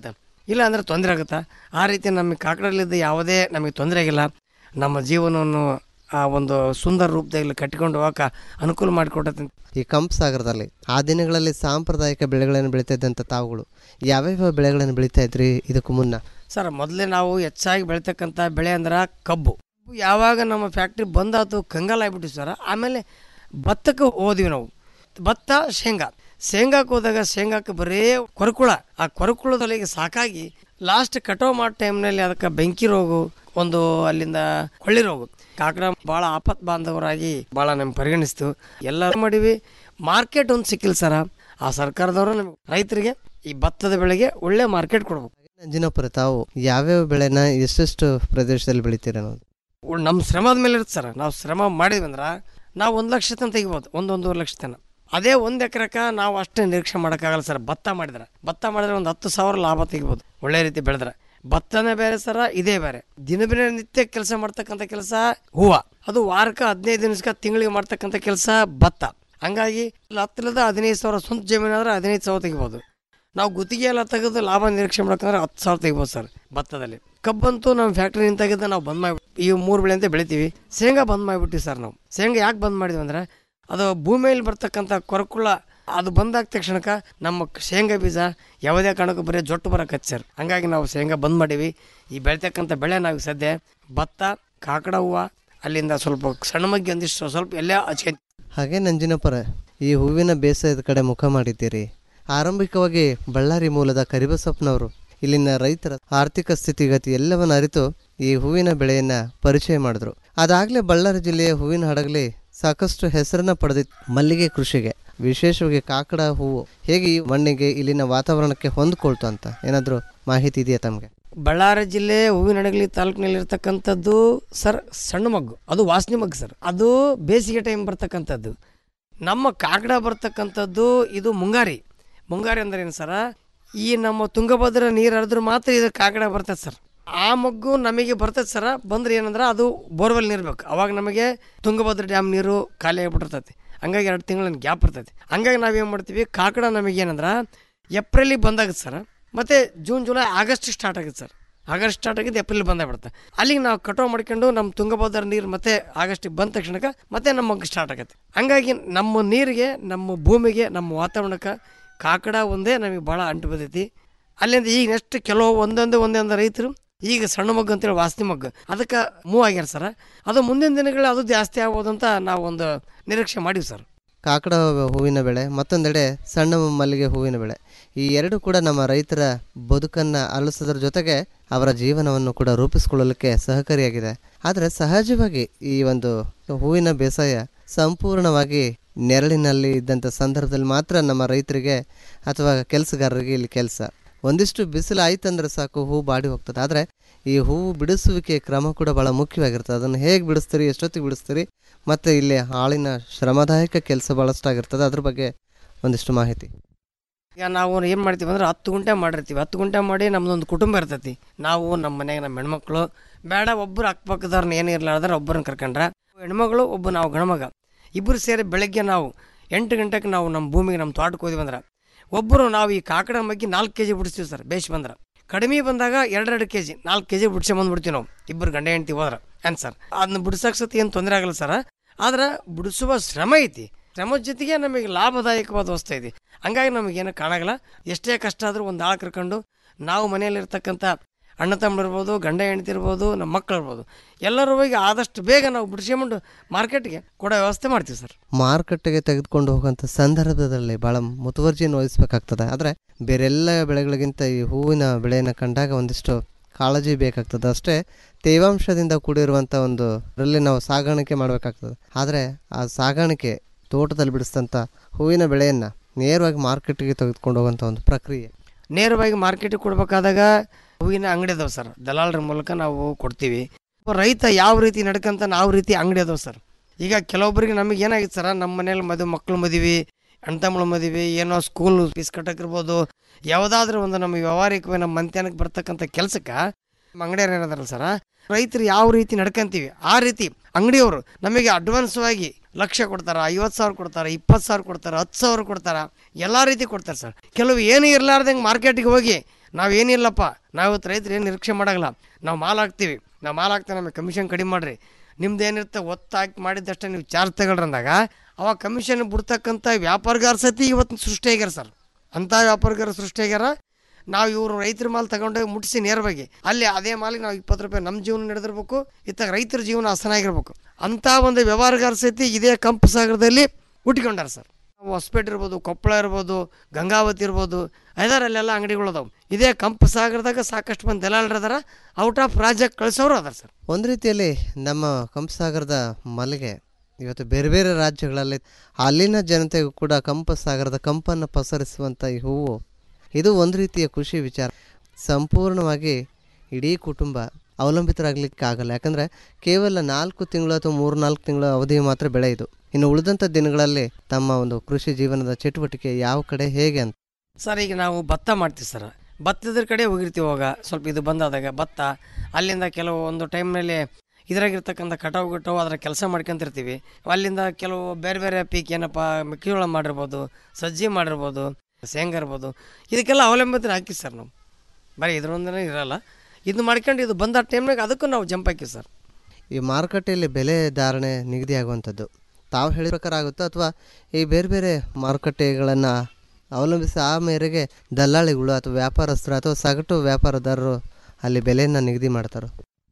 ಇಲ್ಲ ಅಂದರೆ ತೊಂದರೆ ಆಗುತ್ತಾ ಆ ರೀತಿ ನಮಗೆ ಕಾಕಡಲ್ಲಿದ್ದ ಯಾವುದೇ ನಮಗೆ ತೊಂದರೆ ಆಗಿಲ್ಲ ನಮ್ಮ ಜೀವನವನ್ನು ಆ ಒಂದು ಸುಂದರ ರೂಪದಲ್ಲಿ ಕಟ್ಟಿಕೊಂಡು ಹೋಗಕ್ಕೆ ಅನುಕೂಲ ಮಾಡಿಕೊಟ್ಟಂತ ಈ ಕಂಪ್ ಸಾಗರದಲ್ಲಿ ಆ ದಿನಗಳಲ್ಲಿ ಸಾಂಪ್ರದಾಯಿಕ ಬೆಳೆಗಳನ್ನು ಬೆಳೀತಾ ಇದ್ದಂಥ ತಾವುಗಳು ಯಾವ್ಯಾವ ಬೆಳೆಗಳನ್ನು ಬೆಳೀತಾ ಇದ್ರಿ ಇದಕ್ಕೂ ಮುನ್ನ ಸರ್ ಮೊದಲೇ ನಾವು ಹೆಚ್ಚಾಗಿ ಬೆಳಿತಕ್ಕಂಥ ಬೆಳೆ ಅಂದ್ರೆ ಕಬ್ಬು ಯಾವಾಗ ನಮ್ಮ ಫ್ಯಾಕ್ಟ್ರಿ ಬಂದಾತು ಕಂಗಾಲ ಆಗ್ಬಿಟ್ಟು ಸರ್ ಆಮೇಲೆ ಭತ್ತಕ್ಕೆ ಹೋದ್ವಿ ನಾವು ಭತ್ತ ಶೇಂಗಾ ಶೇಂಗಾಕ್ಕೆ ಹೋದಾಗ ಶೇಂಗಾಕ್ಕೆ ಬರೇ ಕೊರಕುಳ ಆ ಕೊರಕುಳದಲ್ಲಿ ಸಾಕಾಗಿ ಲಾಸ್ಟ್ ಕಟಾವ್ ಮಾಡೋ ಟೈಮ್ನಲ್ಲಿ ಅದಕ್ಕೆ ಬೆಂಕಿ ರೋಗ ಒಂದು ಅಲ್ಲಿಂದ ಕೊಳ್ಳಿ ರೋಗ ಕಾಕಡ ಭಾಳ ಆಪತ್ ಬಾಂಧವರಾಗಿ ಭಾಳ ನಮ್ಗೆ ಪರಿಗಣಿಸ್ತು ಎಲ್ಲ ಮಾಡಿವಿ ಮಾರ್ಕೆಟ್ ಒಂದು ಸಿಕ್ಕಿಲ್ಲ ಸರ ಆ ಸರ್ಕಾರದವರು ನಮ್ಗೆ ರೈತರಿಗೆ ಈ ಭತ್ತದ ಬೆಳೆಗೆ ಒಳ್ಳೆ ಮಾರ್ಕೆಟ್ ಕೊಡ್ಬೇಕು ನಂಜಿನಪುರ ತಾವು ಯಾವ್ಯಾವ ಬೆಳೆನ ಎಷ್ಟೆಷ್ಟು ಪ್ರದೇಶದಲ್ಲಿ ಬೆಳಿತೀರ ಅನ್ನೋದು ಉಳ್- ನಮ್ಮ ಶ್ರಮದ ಮೇಲೆ ಇರುತ್ತೆ ಸರ್ ನಾವು ಶ್ರಮ ಮಾಡಿದ್ವಿ ಅಂದ್ರೆ ನಾವು ಒಂದು ಲಕ್ಷ ತನಕ ತೆಗಿಬೋದು ಒಂದು ಒಂದೂವರೆ ಲಕ್ಷ ತನಕ ಅದೇ ಒಂದು ಎಕರೆಕ ನಾವು ಅಷ್ಟೇ ನಿರೀಕ್ಷೆ ಮಾಡೋಕ್ಕಾಗಲ್ಲ ಸರ್ ಭತ್ತ ಮಾಡಿದ್ರೆ ಭತ್ತ ಮಾಡಿದ್ರೆ ಒಂದು ಹತ್ತು ಸಾವಿರ ಲಾಭ ತೆಗಿಬೋದು ಒಳ್ಳೆ ರೀತಿ ಬೆಳೆದ್ರೆ ಭತ್ತನೇ ಬೇರೆ ಸರ ಇದೇ ಬೇರೆ ದಿನ ದಿನ ನಿತ್ಯ ಕೆಲಸ ಮಾಡ್ತಕ್ಕಂಥ ಕೆಲಸ ಹೂವ ಅದು ವಾರಕ್ಕೆ ಹದಿನೈದು ದಿನಕ್ಕೆ ತಿಂಗಳಿಗೆ ಮಾಡ್ತಕ್ಕಂಥ ಕೆಲಸ ಭತ್ತ ಹಂಗಾಗಿ ಹತ್ತರದ ಹದಿನೈದು ಸಾವಿರ ಸ್ವಂತ ಜಮೀನಾದ್ರೆ ಹದಿನೈದು ಸಾವಿರ ತೆಗಿಬೋದು ನಾವು ಗುತ್ತಿಗೆ ಎಲ್ಲ ತೆಗೆದು ಲಾಭ ನಿರೀಕ್ಷೆ ಮಾಡ್ಕೊಂಡ್ರೆ ಹತ್ತು ಸಾವಿರ ತೆಗಿಬೋದು ಸರ್ ಭತ್ತದಲ್ಲಿ ಕಬ್ಬಂತೂ ನಮ್ಮ ಫ್ಯಾಕ್ಟ್ರಿ ನಿಂತಾಗಿದ್ದ ನಾವು ಬಂದ್ ಮಾಡಿಬಿಟ್ಟು ಈ ಮೂರು ಬೆಳೆ ಅಂತ ಬೆಳಿತೀವಿ ಶೇಂಗಾ ಬಂದ್ ಮಾಡಿಬಿಟ್ಟಿವಿ ಸರ್ ನಾವು ಶೇಂಗಾ ಯಾಕೆ ಬಂದ್ ಮಾಡಿದ್ವಿ ಅಂದ್ರೆ ಅದು ಭೂಮಿಯಲ್ಲಿ ಬರ್ತಕ್ಕಂಥ ಕೊರಕುಳ ಅದು ಬಂದಾದ ತಕ್ಷಣಕ್ಕೆ ನಮ್ಮ ಶೇಂಗಾ ಬೀಜ ಯಾವುದೇ ಕಾರಣಕ್ಕೂ ಬರೀ ಜೊಟ್ಟು ಬರಕತ್ತೆ ಸರ್ ಹಂಗಾಗಿ ನಾವು ಶೇಂಗಾ ಬಂದ್ ಮಾಡೀವಿ ಈ ಬೆಳಿತಕ್ಕಂಥ ಬೆಳೆ ನಾವು ಸದ್ಯ ಭತ್ತ ಕಾಕಡ ಹೂವು ಅಲ್ಲಿಂದ ಸ್ವಲ್ಪ ಸಣ್ಣ ಮಗ್ಗಿ ಒಂದಿಷ್ಟು ಸ್ವಲ್ಪ ಎಲ್ಲ ಹಚ್ಕೊಂತ ಹಾಗೆ ನಂಜಿನಪುರ ಈ ಹೂವಿನ ಬೇಸಾಯದ ಕಡೆ ಮುಖ ಮಾಡಿದ್ದೀರಿ ಆರಂಭಿಕವಾಗಿ ಬಳ್ಳಾರಿ ಮೂಲದ ಕರಿಬಸಪ್ಪನವರು ಇಲ್ಲಿನ ರೈತರ ಆರ್ಥಿಕ ಸ್ಥಿತಿಗತಿ ಎಲ್ಲವನ್ನು ಅರಿತು ಈ ಹೂವಿನ ಬೆಳೆಯನ್ನ ಪರಿಚಯ ಮಾಡಿದ್ರು ಅದಾಗಲೇ ಬಳ್ಳಾರಿ ಜಿಲ್ಲೆಯ ಹೂವಿನ ಹಡಗಲಿ ಸಾಕಷ್ಟು ಹೆಸರನ್ನ ಪಡೆದಿತ್ತು ಮಲ್ಲಿಗೆ ಕೃಷಿಗೆ ವಿಶೇಷವಾಗಿ ಕಾಕಡ ಹೂವು ಹೇಗೆ ಈ ಮಣ್ಣಿಗೆ ಇಲ್ಲಿನ ವಾತಾವರಣಕ್ಕೆ ಹೊಂದ್ಕೊಳ್ತು ಅಂತ ಏನಾದರೂ ಮಾಹಿತಿ ಇದೆಯಾ ತಮಗೆ ಬಳ್ಳಾರಿ ಜಿಲ್ಲೆ ಹೂವಿನಡಗಲಿ ತಾಲೂಕಿನಲ್ಲಿ ಇರ್ತಕ್ಕಂಥದ್ದು ಸರ್ ಸಣ್ಣ ಮಗ್ಗು ಅದು ವಾಸನೆ ಮಗ್ಗು ಸರ್ ಅದು ಬೇಸಿಗೆ ಟೈಮ್ ಬರ್ತಕ್ಕಂಥದ್ದು ನಮ್ಮ ಕಾಕಡ ಬರ್ತಕ್ಕಂಥದ್ದು ಇದು ಮುಂಗಾರಿ ಮುಂಗಾರಿ ಅಂದ್ರೆ ಏನು ಸರ ಈ ನಮ್ಮ ತುಂಗಭದ್ರಾ ನೀರು ಹರಿದ್ರೆ ಮಾತ್ರ ಇದು ಕಾಕಡ ಬರ್ತದೆ ಸರ್ ಆ ಮಗ್ಗು ನಮಗೆ ಬರ್ತದೆ ಸರ ಬಂದ್ರೆ ಏನಂದ್ರೆ ಅದು ಬೋರ್ವೆಲ್ ನೀರು ಬೇಕು ಅವಾಗ ನಮಗೆ ತುಂಗಭದ್ರಾ ಡ್ಯಾಮ್ ನೀರು ಖಾಲಿ ಆಗಿಬಿಟ್ಟಿರ್ತೈತಿ ಹಂಗಾಗಿ ಎರಡು ತಿಂಗಳ ಗ್ಯಾಪ್ ಇರ್ತೈತಿ ಹಂಗಾಗಿ ನಾವೇನು ಮಾಡ್ತೀವಿ ಕಾಕಡ ನಮಗೆ ಏನಂದ್ರೆ ಏಪ್ರಿಲಿಗೆ ಬಂದಾಗುತ್ತೆ ಸರ್ ಮತ್ತು ಜೂನ್ ಜುಲೈ ಆಗಸ್ಟ್ ಸ್ಟಾರ್ಟ್ ಆಗುತ್ತೆ ಸರ್ ಆಗಸ್ಟ್ ಸ್ಟಾರ್ಟ್ ಆಗಿದ್ದು ಏಪ್ರಿಲ್ ಬಂದಾಗ್ಬಿಡುತ್ತೆ ಅಲ್ಲಿಗೆ ನಾವು ಕಟಾವು ಮಾಡ್ಕೊಂಡು ನಮ್ಮ ತುಂಗಭದ್ರಾ ನೀರು ಮತ್ತೆ ಆಗಸ್ಟಿಗೆ ಬಂದ ತಕ್ಷಣಕ್ಕೆ ಮತ್ತೆ ನಮ್ಮ ಮಗ್ಗು ಸ್ಟಾರ್ಟ್ ಆಗುತ್ತೆ ಹಂಗಾಗಿ ನಮ್ಮ ನೀರಿಗೆ ನಮ್ಮ ಭೂಮಿಗೆ ನಮ್ಮ ವಾತಾವರಣಕ್ಕೆ ಕಾಕಡ ಒಂದೇ ನಮಗೆ ಭಾಳ ಅಂಟು ಬಂದೈತಿ ಅಲ್ಲಿಂದ ಈಗ ನೆಕ್ಸ್ಟ್ ಕೆಲವು ಒಂದೊಂದು ಒಂದೊಂದು ರೈತರು ಈಗ ಸಣ್ಣ ಮಗ್ಗು ಅಂತೇಳಿ ವಾಸನೆ ಮಗ್ಗು ಅದಕ್ಕೆ ಮೂವ್ ಆಗ್ಯಾರ ಸರ್ ಅದು ಮುಂದಿನ ದಿನಗಳು ಅದು ಜಾಸ್ತಿ ಆಗ್ಬೋದು ಅಂತ ನಾವು ಒಂದು ನಿರೀಕ್ಷೆ ಮಾಡೀವಿ ಸರ್ ಕಾಕಡ ಹೂವಿನ ಬೆಳೆ ಮತ್ತೊಂದೆಡೆ ಸಣ್ಣ ಮಲ್ಲಿಗೆ ಹೂವಿನ ಬೆಳೆ ಈ ಎರಡು ಕೂಡ ನಮ್ಮ ರೈತರ ಬದುಕನ್ನು ಅರಳಿಸೋದ್ರ ಜೊತೆಗೆ ಅವರ ಜೀವನವನ್ನು ಕೂಡ ರೂಪಿಸಿಕೊಳ್ಳಲಿಕ್ಕೆ ಸಹಕಾರಿಯಾಗಿದೆ ಆದರೆ ಸಹಜವಾಗಿ ಈ ಒಂದು ಹೂವಿನ ಬೇಸಾಯ ಸಂಪೂರ್ಣವಾಗಿ ನೆರಳಿನಲ್ಲಿ ಇದ್ದಂಥ ಸಂದರ್ಭದಲ್ಲಿ ಮಾತ್ರ ನಮ್ಮ ರೈತರಿಗೆ ಅಥವಾ ಕೆಲಸಗಾರರಿಗೆ ಇಲ್ಲಿ ಕೆಲಸ ಒಂದಿಷ್ಟು ಬಿಸಿಲು ಆಯ್ತಂದ್ರೆ ಸಾಕು ಹೂ ಬಾಡಿ ಹೋಗ್ತದೆ ಆದರೆ ಈ ಹೂವು ಬಿಡಿಸುವಿಕೆ ಕ್ರಮ ಕೂಡ ಭಾಳ ಮುಖ್ಯವಾಗಿರ್ತದೆ ಅದನ್ನು ಹೇಗೆ ಬಿಡಿಸ್ತೀರಿ ಎಷ್ಟೊತ್ತಿಗೆ ಬಿಡಿಸ್ತೀರಿ ಮತ್ತು ಇಲ್ಲಿ ಆಳಿನ ಶ್ರಮದಾಯಕ ಕೆಲಸ ಭಾಳಷ್ಟಾಗಿರ್ತದೆ ಅದ್ರ ಬಗ್ಗೆ ಒಂದಿಷ್ಟು ಮಾಹಿತಿ ಈಗ ನಾವು ಏನು ಮಾಡ್ತೀವಿ ಅಂದ್ರೆ ಹತ್ತು ಗುಂಟೆ ಮಾಡಿರ್ತೀವಿ ಹತ್ತು ಗುಂಟೆ ಮಾಡಿ ನಮ್ದೊಂದು ಕುಟುಂಬ ಇರ್ತೈತಿ ನಾವು ನಮ್ಮ ಮನೆಗೆ ನಮ್ಮ ಹೆಣ್ಮಕ್ಳು ಬೇಡ ಒಬ್ಬರು ಅಕ್ಕಪಕ್ಕದವ್ರನ್ನ ಏನು ಇರ್ಲಾರ್ದಾರ ಒಬ್ಬರನ್ನ ಕರ್ಕೊಂಡ್ರೆ ಹೆಣ್ಮಗಳು ಒಬ್ಬ ನಾವು ಗಣಮಗ ಇಬ್ಬರು ಸೇರಿ ಬೆಳಗ್ಗೆ ನಾವು ಎಂಟು ಗಂಟೆಗೆ ನಾವು ನಮ್ಮ ಭೂಮಿಗೆ ನಮ್ಮ ತೋಟಕ್ಕೆ ಹೋದ್ವಿ ಅಂದ್ರೆ ಒಬ್ಬರು ನಾವು ಈ ಕಾಕಡ ಮಗ್ಗಿ ನಾಲ್ಕು ಕೆ ಜಿ ಬಿಡಿಸ್ತೀವಿ ಸರ್ ಬೇಷ್ ಬಂದ್ರೆ ಕಡಿಮೆ ಬಂದಾಗ ಎರಡೆರಡು ಕೆ ಜಿ ನಾಲ್ಕು ಕೆ ಜಿ ಬಿಡ್ಸ್ಕೊಂಬಂದ್ಬಿಡ್ತೀವಿ ನಾವು ಇಬ್ಬರು ಗಂಡ ಹೆಂಡ್ತಿ ಹೋದ್ರೆ ಏನು ಸರ್ ಅದನ್ನ ಬಿಡ್ಸಕ್ಕೆ ಸತಿ ಏನು ತೊಂದರೆ ಆಗಲ್ಲ ಸರ್ ಆದ್ರೆ ಬಿಡಿಸುವ ಶ್ರಮ ಐತಿ ಶ್ರಮದ ಜೊತೆಗೆ ನಮಗೆ ಲಾಭದಾಯಕವಾದ ವಸ್ತು ಐತಿ ಹಂಗಾಗಿ ನಮಗೇನು ಕಾಣಾಗಲ್ಲ ಎಷ್ಟೇ ಕಷ್ಟ ಆದರೂ ಒಂದು ಆಳು ಕರ್ಕೊಂಡು ನಾವು ಮನೆಯಲ್ಲಿರ್ತಕ್ಕಂಥ ಅಣ್ಣ ತಮ್ಮಡಿರ್ಬೋದು ಗಂಡ ಹೆಂಡತಿ ಇರ್ಬೋದು ನಮ್ಮ ಮಕ್ಕಳು ಇರ್ಬೋದು ಎಲ್ಲರೂ ಹೋಗಿ ಆದಷ್ಟು ಬೇಗ ನಾವು ಬಿಡಿಸ್ಕೊಂಡು ಮಾರ್ಕೆಟ್ಗೆ ಕೊಡೋ ವ್ಯವಸ್ಥೆ ಮಾಡ್ತೀವಿ ಸರ್ ಮಾರುಕಟ್ಟೆಗೆ ತೆಗೆದುಕೊಂಡು ಹೋಗುವಂಥ ಸಂದರ್ಭದಲ್ಲಿ ಭಾಳ ಮುತುವರ್ಜಿಯನ್ನು ವಹಿಸಬೇಕಾಗ್ತದೆ ಆದರೆ ಬೇರೆಲ್ಲ ಬೆಳೆಗಳಿಗಿಂತ ಈ ಹೂವಿನ ಬೆಳೆಯನ್ನು ಕಂಡಾಗ ಒಂದಿಷ್ಟು ಕಾಳಜಿ ಬೇಕಾಗ್ತದೆ ಅಷ್ಟೇ ತೇವಾಂಶದಿಂದ ಕೂಡಿರುವಂಥ ಒಂದು ಅದರಲ್ಲಿ ನಾವು ಸಾಗಾಣಿಕೆ ಮಾಡಬೇಕಾಗ್ತದೆ ಆದರೆ ಆ ಸಾಗಾಣಿಕೆ ತೋಟದಲ್ಲಿ ಬಿಡಿಸಿದಂಥ ಹೂವಿನ ಬೆಳೆಯನ್ನು ನೇರವಾಗಿ ಮಾರ್ಕೆಟ್ಗೆ ತೆಗೆದುಕೊಂಡು ಹೋಗುವಂಥ ಒಂದು ಪ್ರಕ್ರಿಯೆ ನೇರವಾಗಿ ಮಾರ್ಕೆಟಿಗೆ ಕೊಡ್ಬೇಕಾದಾಗ ಹೂವಿನ ಅಂಗಡಿ ಅದಾವೆ ಸರ್ ದಲಾಲರ ಮೂಲಕ ನಾವು ಕೊಡ್ತೀವಿ ರೈತ ಯಾವ ರೀತಿ ನಡ್ಕಂತ ನಾವು ರೀತಿ ಅಂಗಡಿ ಅದಾವೆ ಸರ್ ಈಗ ಕೆಲವೊಬ್ಬರಿಗೆ ನಮಗೆ ಏನಾಗಿತ್ತು ಸರ್ ನಮ್ಮ ಮನೇಲಿ ಮದುವೆ ಮಕ್ಕಳು ಮದುವೆ ಅಣ್ತಮ್ಮಳು ಮದುವೆ ಏನೋ ಸ್ಕೂಲ್ ಫೀಸ್ ಕಟ್ಟಕ್ಕಿರ್ಬೋದು ಯಾವುದಾದ್ರೂ ಒಂದು ನಮ್ಮ ವ್ಯವಹಾರಿಕವಾಗಿ ನಮ್ಮ ಮಂತ್ಯಾನಕ್ಕೆ ಬರ್ತಕ್ಕಂಥ ಕೆಲಸಕ್ಕೆ ನಮ್ಮ ಅಂಗಡಿಯವ್ರು ಏನದಾರಲ್ಲ ಸರ ರೈತರು ಯಾವ ರೀತಿ ನಡ್ಕಂತೀವಿ ಆ ರೀತಿ ಅಂಗಡಿಯವರು ನಮಗೆ ಅಡ್ವಾನ್ಸ್ವಾಗಿ ಲಕ್ಷ ಕೊಡ್ತಾರ ಐವತ್ತು ಸಾವಿರ ಕೊಡ್ತಾರೆ ಇಪ್ಪತ್ತು ಸಾವಿರ ಕೊಡ್ತಾರೆ ಹತ್ತು ಸಾವಿರ ಕೊಡ್ತಾರ ಎಲ್ಲ ರೀತಿ ಕೊಡ್ತಾರೆ ಸರ್ ಕೆಲವು ಏನು ಇರಲಾರ್ದಂಗೆ ಮಾರ್ಕೆಟಿಗೆ ಹೋಗಿ ನಾವೇನಿಲ್ಲಪ್ಪ ನಾವು ಇವತ್ತು ರೈತರು ಏನು ನಿರೀಕ್ಷೆ ಮಾಡಲ್ಲ ನಾವು ಮಾಲ್ ಹಾಕ್ತೀವಿ ನಾವು ಮಾಲ್ ಹಾಕ್ತೇವೆ ನಮಗೆ ಕಮಿಷನ್ ಕಡಿಮೆ ಮಾಡಿರಿ ನಿಮ್ದು ಏನಿರುತ್ತೆ ಒತ್ತು ಹಾಕಿ ಮಾಡಿದಷ್ಟೇ ನೀವು ಚಾರ್ಜ್ ತಗೊಳ್ರಿ ಅಂದಾಗ ಅವಾಗ ಕಮಿಷನ್ ಬಿಡ್ತಕ್ಕಂಥ ವ್ಯಾಪಾರಗಾರ ಸತಿ ಇವತ್ತು ಸೃಷ್ಟಿ ಆಗ್ಯಾರ ಸರ್ ಅಂಥ ವ್ಯಾಪಾರಗಾರ ಸೃಷ್ಟಿ ಆಗ್ಯಾರ ನಾವು ಇವರು ರೈತರ ಮಾಲ್ ತಗೊಂಡೋಗಿ ಮುಟ್ಟಿಸಿ ನೇರವಾಗಿ ಅಲ್ಲಿ ಅದೇ ಮಾಲಿಗೆ ನಾವು ಇಪ್ಪತ್ತು ರೂಪಾಯಿ ನಮ್ಮ ಜೀವನ ನಡೆದಿರ್ಬೇಕು ಇತ್ತಾಗ ರೈತರ ಜೀವನ ಹಸನಾಗಿರ್ಬೇಕು ಅಂಥ ಒಂದು ವ್ಯವಹಾರಗಾರ ಸಹಿತ ಇದೇ ಕಂಪು ಸಾಗರದಲ್ಲಿ ಹುಟ್ಟಿಕೊಂಡಾರ ಸರ್ ಹೊಸಪೇಟೆ ಇರ್ಬೋದು ಕೊಪ್ಪಳ ಇರ್ಬೋದು ಗಂಗಾವತಿ ಇರ್ಬೋದು ಐದಾರಲ್ಲೆಲ್ಲ ಅಂಗಡಿಗಳು ಅದಾವೆ ಇದೇ ಕಂಪು ಸಾಗರದಾಗ ಸಾಕಷ್ಟು ಮಂದಿ ದಲಾಲರು ಅದಾರ ಔಟ್ ಆಫ್ ರಾಜ್ಯಕ್ಕೆ ಕಳಿಸೋರು ಅದಾರ ಸರ್ ಒಂದು ರೀತಿಯಲ್ಲಿ ನಮ್ಮ ಕಂಪಸಾಗರದ ಮಲ್ಲಿಗೆ ಇವತ್ತು ಬೇರೆ ಬೇರೆ ರಾಜ್ಯಗಳಲ್ಲಿ ಅಲ್ಲಿನ ಜನತೆಗೂ ಕೂಡ ಕಂಪ ಸಾಗರದ ಕಂಪನ್ನು ಪಸರಿಸುವಂಥ ಈ ಹೂವು ಇದು ಒಂದು ರೀತಿಯ ಖುಷಿ ವಿಚಾರ ಸಂಪೂರ್ಣವಾಗಿ ಇಡೀ ಕುಟುಂಬ ಅವಲಂಬಿತರಾಗಲಿಕ್ಕೆ ಆಗಲ್ಲ ಯಾಕಂದರೆ ಕೇವಲ ನಾಲ್ಕು ತಿಂಗಳು ಅಥವಾ ಮೂರು ನಾಲ್ಕು ತಿಂಗಳ ಅವಧಿ ಮಾತ್ರ ಬೆಳೆ ಇದು ಇನ್ನು ಉಳಿದಂಥ ದಿನಗಳಲ್ಲಿ ತಮ್ಮ ಒಂದು ಕೃಷಿ ಜೀವನದ ಚಟುವಟಿಕೆ ಯಾವ ಕಡೆ ಹೇಗೆ ಅಂತ ಸರ್ ಈಗ ನಾವು ಭತ್ತ ಮಾಡ್ತೀವಿ ಸರ್ ಭತ್ತದ ಕಡೆ ಹೋಗಿರ್ತೀವಿ ಅವಾಗ ಸ್ವಲ್ಪ ಇದು ಬಂದಾದಾಗ ಭತ್ತ ಅಲ್ಲಿಂದ ಕೆಲವು ಒಂದು ಟೈಮ್ನಲ್ಲಿ ಇದ್ರಾಗಿರ್ತಕ್ಕಂಥ ಕಟಾವು ಗಿಟಾವು ಅದರ ಕೆಲಸ ಮಾಡ್ಕೊಂತಿರ್ತೀವಿ ಅಲ್ಲಿಂದ ಕೆಲವು ಬೇರೆ ಬೇರೆ ಪೀಕ್ ಏನಪ್ಪ ಮೆಕ್ಕೆಜೋಳ ಮಾಡಿರ್ಬೋದು ಸಜ್ಜಿ ಮಾಡಿರ್ಬೋದು ಶೇಂಗಾ ಇರ್ಬೋದು ಇದಕ್ಕೆಲ್ಲ ಅವಲಂಬಿತರು ಹಾಕಿ ಸರ್ ನಾವು ಬರೀ ಇದ್ರೊಂದನೇ ಇರಲ್ಲ ಇದು ಮಾಡ್ಕೊಂಡು ಇದು ಬಂದ ಟೈಮ್ನಾಗ ಅದಕ್ಕೂ ನಾವು ಜಂಪ್ ಹಾಕಿ ಸರ್ ಈ ಮಾರುಕಟ್ಟೆಯಲ್ಲಿ ಬೆಲೆ ಧಾರಣೆ ನಿಗದಿ ಆಗುವಂಥದ್ದು ತಾವು ಹೇಳಿದ ಪ್ರಕಾರ ಆಗುತ್ತೋ ಅಥವಾ ಈ ಬೇರೆ ಬೇರೆ ಮಾರುಕಟ್ಟೆಗಳನ್ನು ಅವಲಂಬಿಸಿ ಆ ಮೇರೆಗೆ ದಲ್ಲಾಳಿಗಳು ಅಥವಾ ವ್ಯಾಪಾರಸ್ಥರು ಅಥವಾ ಸಗಟು ವ್ಯಾಪಾರದಾರರು ಅಲ್ಲಿ ಬೆಲೆಯನ್ನು ನಿಗದಿ ಮಾಡ್ತಾರೆ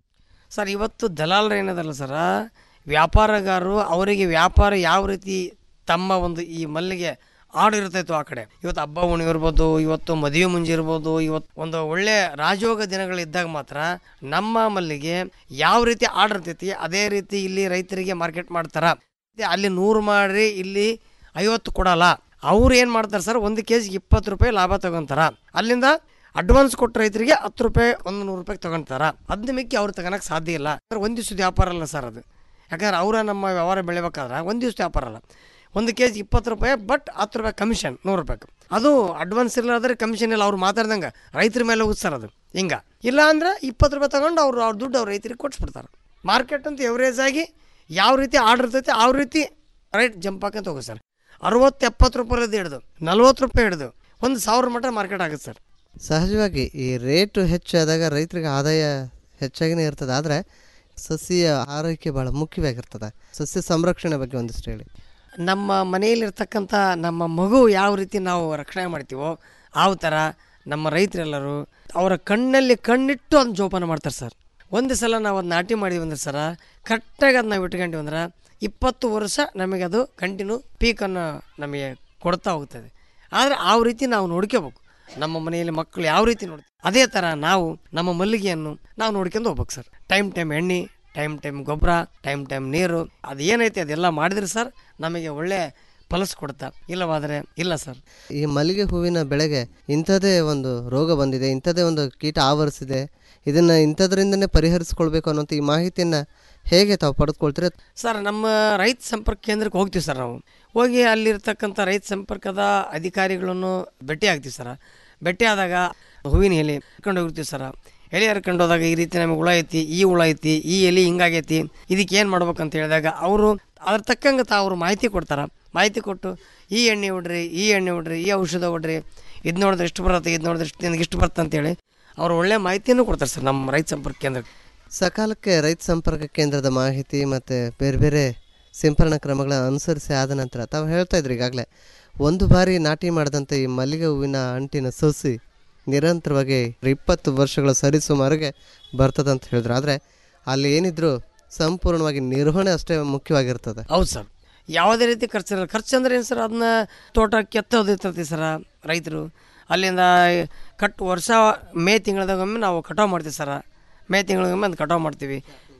ಸರ್ ಇವತ್ತು ದಲಾಲರು ಏನದಲ್ಲ ಸರ ವ್ಯಾಪಾರಗಾರರು ಅವರಿಗೆ ವ್ಯಾಪಾರ ಯಾವ ರೀತಿ ತಮ್ಮ ಒಂದು ಈ ಮಲ್ಲಿಗೆ ಆಡು ಇರ್ತೈತೋ ಆ ಕಡೆ ಇವತ್ತು ಹಬ್ಬ ಹುಣ್ಣಿ ಇರ್ಬೋದು ಇವತ್ತು ಮದುವೆ ಮುಂಜಿ ಇರ್ಬೋದು ಇವತ್ತು ಒಂದು ಒಳ್ಳೆ ರಾಜಯೋಗ ದಿನಗಳಿದ್ದಾಗ ಮಾತ್ರ ನಮ್ಮ ಮಲ್ಲಿಗೆ ಯಾವ ರೀತಿ ಆರ್ಡರ್ ಇರ್ತೈತಿ ಅದೇ ರೀತಿ ಇಲ್ಲಿ ರೈತರಿಗೆ ಮಾರ್ಕೆಟ್ ಮಾಡ್ತಾರ ಮತ್ತೆ ಅಲ್ಲಿ ನೂರು ಮಾಡ್ರಿ ಇಲ್ಲಿ ಐವತ್ತು ಕೊಡಲ್ಲ ಅವ್ರು ಏನು ಮಾಡ್ತಾರೆ ಸರ್ ಒಂದು ಕೆ ಜಿಗೆ ಇಪ್ಪತ್ತು ರೂಪಾಯಿ ಲಾಭ ತಗೊಂತಾರ ಅಲ್ಲಿಂದ ಅಡ್ವಾನ್ಸ್ ಕೊಟ್ಟ ರೈತರಿಗೆ ಹತ್ತು ರೂಪಾಯಿ ಒಂದು ನೂರು ರೂಪಾಯಿ ತಗೊಂತಾರ ಅದನ್ನ ಮಿಕ್ಕಿ ಅವ್ರು ತಗೊಳಕ್ ಸಾಧ್ಯ ಇಲ್ಲ ಸರ್ ಒಂದು ದಿವ್ಸದ ವ್ಯಾಪಾರ ಅಲ್ಲ ಸರ್ ಅದು ಯಾಕಂದ್ರೆ ಅವರ ನಮ್ಮ ವ್ಯವಹಾರ ಬೆಳಿಬೇಕಾದ್ರೆ ಒಂದು ದಿವ್ಸ ವ್ಯಾಪಾರ ಅಲ್ಲ ಒಂದು ಕೆ ಜಿ ಇಪ್ಪತ್ತು ರೂಪಾಯಿ ಬಟ್ ಹತ್ತು ರೂಪಾಯಿ ಕಮಿಷನ್ ನೂರು ರೂಪಾಯಿ ಅದು ಅಡ್ವಾನ್ಸ್ ಇರ್ಲಾದ್ರೆ ಕಮಿಷನ್ ಇಲ್ಲ ಅವ್ರು ಮಾತಾಡ್ದಂಗೆ ರೈತರ ಮೇಲೆ ಹೋಗುತ್ತೆ ಸರ್ ಅದು ಹಿಂಗೆ ಇಲ್ಲ ಅಂದ್ರೆ ಇಪ್ಪತ್ತು ರೂಪಾಯಿ ತಗೊಂಡು ಅವ್ರು ಅವ್ರ ದುಡ್ಡು ಅವ್ರ ರೈತರಿಗೆ ಕೊಟ್ಸ್ಬಿಡ್ತಾರೆ ಮಾರ್ಕೆಟ್ ಅಂತ ಎವರೇಜ್ ಆಗಿ ಯಾವ ರೀತಿ ಆರ್ಡರ್ ಇರ್ತೈತೆ ಆ ರೀತಿ ರೈಟ್ ಜಂಪ್ ಹಾಕಂತ ಹೋಗುತ್ತೆ ಸರ್ ಅರವತ್ತು ಎಪ್ಪತ್ತು ರೂಪಾಯಿ ಹಿಡಿದು ನಲ್ವತ್ತು ರೂಪಾಯಿ ಹಿಡಿದು ಒಂದು ಸಾವಿರ ಮಟ್ಟ ಮಾರ್ಕೆಟ್ ಆಗುತ್ತೆ ಸರ್ ಸಹಜವಾಗಿ ಈ ರೇಟು ಹೆಚ್ಚಾದಾಗ ರೈತರಿಗೆ ಆದಾಯ ಹೆಚ್ಚಾಗಿನೇ ಇರ್ತದೆ ಆದರೆ ಸಸ್ಯ ಆರೋಗ್ಯ ಭಾಳ ಮುಖ್ಯವಾಗಿರ್ತದೆ ಸಸ್ಯ ಸಂರಕ್ಷಣೆ ಬಗ್ಗೆ ಒಂದಿಷ್ಟು ಹೇಳಿ ನಮ್ಮ ಮನೆಯಲ್ಲಿರ್ತಕ್ಕಂಥ ನಮ್ಮ ಮಗು ಯಾವ ರೀತಿ ನಾವು ರಕ್ಷಣೆ ಮಾಡ್ತೀವೋ ಆ ಥರ ನಮ್ಮ ರೈತರೆಲ್ಲರೂ ಅವರ ಕಣ್ಣಲ್ಲಿ ಕಣ್ಣಿಟ್ಟು ಅದನ್ನ ಜೋಪಾನ ಮಾಡ್ತಾರೆ ಸರ್ ಒಂದು ಸಲ ನಾವು ಅದು ನಾಟಿ ಮಾಡಿದ್ವಿ ಅಂದ್ರೆ ಸರ ಕರೆಕ್ಟಾಗಿ ಅದು ನಾವು ಇಟ್ಕೊಂಡ್ವಿ ಅಂದ್ರೆ ಇಪ್ಪತ್ತು ವರ್ಷ ನಮಗೆ ಅದು ಕಂಟಿನ್ಯೂ ಪೀಕನ್ನು ನಮಗೆ ಕೊಡ್ತಾ ಹೋಗ್ತದೆ ಆದರೆ ಆ ರೀತಿ ನಾವು ನೋಡ್ಕೋಬೇಕು ನಮ್ಮ ಮನೆಯಲ್ಲಿ ಮಕ್ಕಳು ಯಾವ ರೀತಿ ನೋಡ್ತೀವಿ ಅದೇ ಥರ ನಾವು ನಮ್ಮ ಮಲ್ಲಿಗೆಯನ್ನು ನಾವು ನೋಡ್ಕೊಂಡು ಹೋಗ್ಬೇಕು ಸರ್ ಟೈಮ್ ಟೈಮ್ ಎಣ್ಣೆ ಟೈಮ್ ಟೈಮ್ ಗೊಬ್ಬರ ಟೈಮ್ ಟೈಮ್ ನೀರು ಅದು ಏನೈತೆ ಅದೆಲ್ಲ ಮಾಡಿದ್ರೆ ಸರ್ ನಮಗೆ ಒಳ್ಳೆ ಫಲಸ್ ಕೊಡ್ತಾ ಇಲ್ಲವಾದರೆ ಇಲ್ಲ ಸರ್ ಈ ಮಲ್ಲಿಗೆ ಹೂವಿನ ಬೆಳೆಗೆ ಇಂಥದ್ದೇ ಒಂದು ರೋಗ ಬಂದಿದೆ ಇಂಥದ್ದೇ ಒಂದು ಕೀಟ ಆವರಿಸಿದೆ ಇದನ್ನು ಇಂಥದ್ರಿಂದನೇ ಪರಿಹರಿಸ್ಕೊಳ್ಬೇಕು ಅನ್ನೋಂಥ ಈ ಮಾಹಿತಿಯನ್ನು ಹೇಗೆ ತಾವು ಪಡೆದುಕೊಳ್ತೀರ ಸರ್ ನಮ್ಮ ರೈತ ಸಂಪರ್ಕ ಕೇಂದ್ರಕ್ಕೆ ಹೋಗ್ತೀವಿ ಸರ್ ನಾವು ಹೋಗಿ ಅಲ್ಲಿರ್ತಕ್ಕಂಥ ರೈತ ಸಂಪರ್ಕದ ಅಧಿಕಾರಿಗಳನ್ನು ಭೇಟಿ ಆಗ್ತೀವಿ ಸರ್ ಭೇಟಿ ಆದಾಗ ಹೂವಿನ ಎಲೆ ಹರ್ಕೊಂಡು ಹೋಗಿರ್ತೀವಿ ಸರ್ ಎಲೆ ಹರ್ಕೊಂಡು ಹೋದಾಗ ಈ ರೀತಿ ನಮಗೆ ಹುಳ ಐತಿ ಈ ಹುಳ ಐತಿ ಈ ಎಲೆ ಹಿಂಗಾಗೈತಿ ಇದಕ್ಕೆ ಏನು ಮಾಡ್ಬೇಕಂತ ಹೇಳಿದಾಗ ಅವರು ಅದ್ರ ತಕ್ಕಂಗೆ ತಾ ಅವರು ಮಾಹಿತಿ ಕೊಡ್ತಾರೆ ಮಾಹಿತಿ ಕೊಟ್ಟು ಈ ಎಣ್ಣೆ ಹೊಡ್ರಿ ಈ ಎಣ್ಣೆ ಹೊಡ್ರಿ ಈ ಔಷಧ ಹೊಡ್ರಿ ಇದು ನೋಡಿದ್ರೆ ಇಷ್ಟು ಬರುತ್ತೆ ಇದು ನೋಡಿದ್ರೆ ಇಷ್ಟು ನಿನಗೆ ಇಷ್ಟು ಬರುತ್ತೆ ಅಂತೇಳಿ ಅವರು ಒಳ್ಳೆ ಮಾಹಿತಿಯನ್ನು ಕೊಡ್ತಾರೆ ಸರ್ ನಮ್ಮ ರೈತ ಸಂಪರ್ಕ ಕೇಂದ್ರಕ್ಕೆ ಸಕಾಲಕ್ಕೆ ರೈತ ಸಂಪರ್ಕ ಕೇಂದ್ರದ ಮಾಹಿತಿ ಮತ್ತು ಬೇರೆ ಬೇರೆ ಸಿಂಪರಣಾ ಕ್ರಮಗಳನ್ನು ಅನುಸರಿಸಿ ಆದ ನಂತರ ತಾವು ಹೇಳ್ತಾ ಇದ್ರಿ ಈಗಾಗಲೇ ಒಂದು ಬಾರಿ ನಾಟಿ ಮಾಡಿದಂಥ ಈ ಮಲ್ಲಿಗೆ ಹೂವಿನ ಅಂಟಿನ ಸಸಿ ನಿರಂತರವಾಗಿ ಇಪ್ಪತ್ತು ವರ್ಷಗಳ ಸರಿಸುಮಾರಿಗೆ ಬರ್ತದೆ ಅಂತ ಹೇಳಿದ್ರು ಆದರೆ ಅಲ್ಲಿ ಏನಿದ್ರು ಸಂಪೂರ್ಣವಾಗಿ ನಿರ್ವಹಣೆ ಅಷ್ಟೇ ಮುಖ್ಯವಾಗಿರ್ತದೆ ಹೌದು ಸರ್ ಯಾವುದೇ ರೀತಿ ಖರ್ಚಿರಲ್ಲ ಖರ್ಚು ಅಂದ್ರೆ ಏನು ಸರ್ ಅದನ್ನ ತೋಟ ಕೆತ್ತೋದಿರ್ತೈತಿ ಸರ ರೈತರು ಅಲ್ಲಿಂದ ಕಟ್ ವರ್ಷ ಮೇ ತಿಂಗಳದಾಗೊಮ್ಮೆ ನಾವು ಕಟಾವು ಮಾಡ್ತೀವಿ ಸರ ಮೇ ತಿಂಗಳಿಗೊಮ್ಮೆ ಅದು ಕಟಾವು ಮಾಡ್ತೀವಿ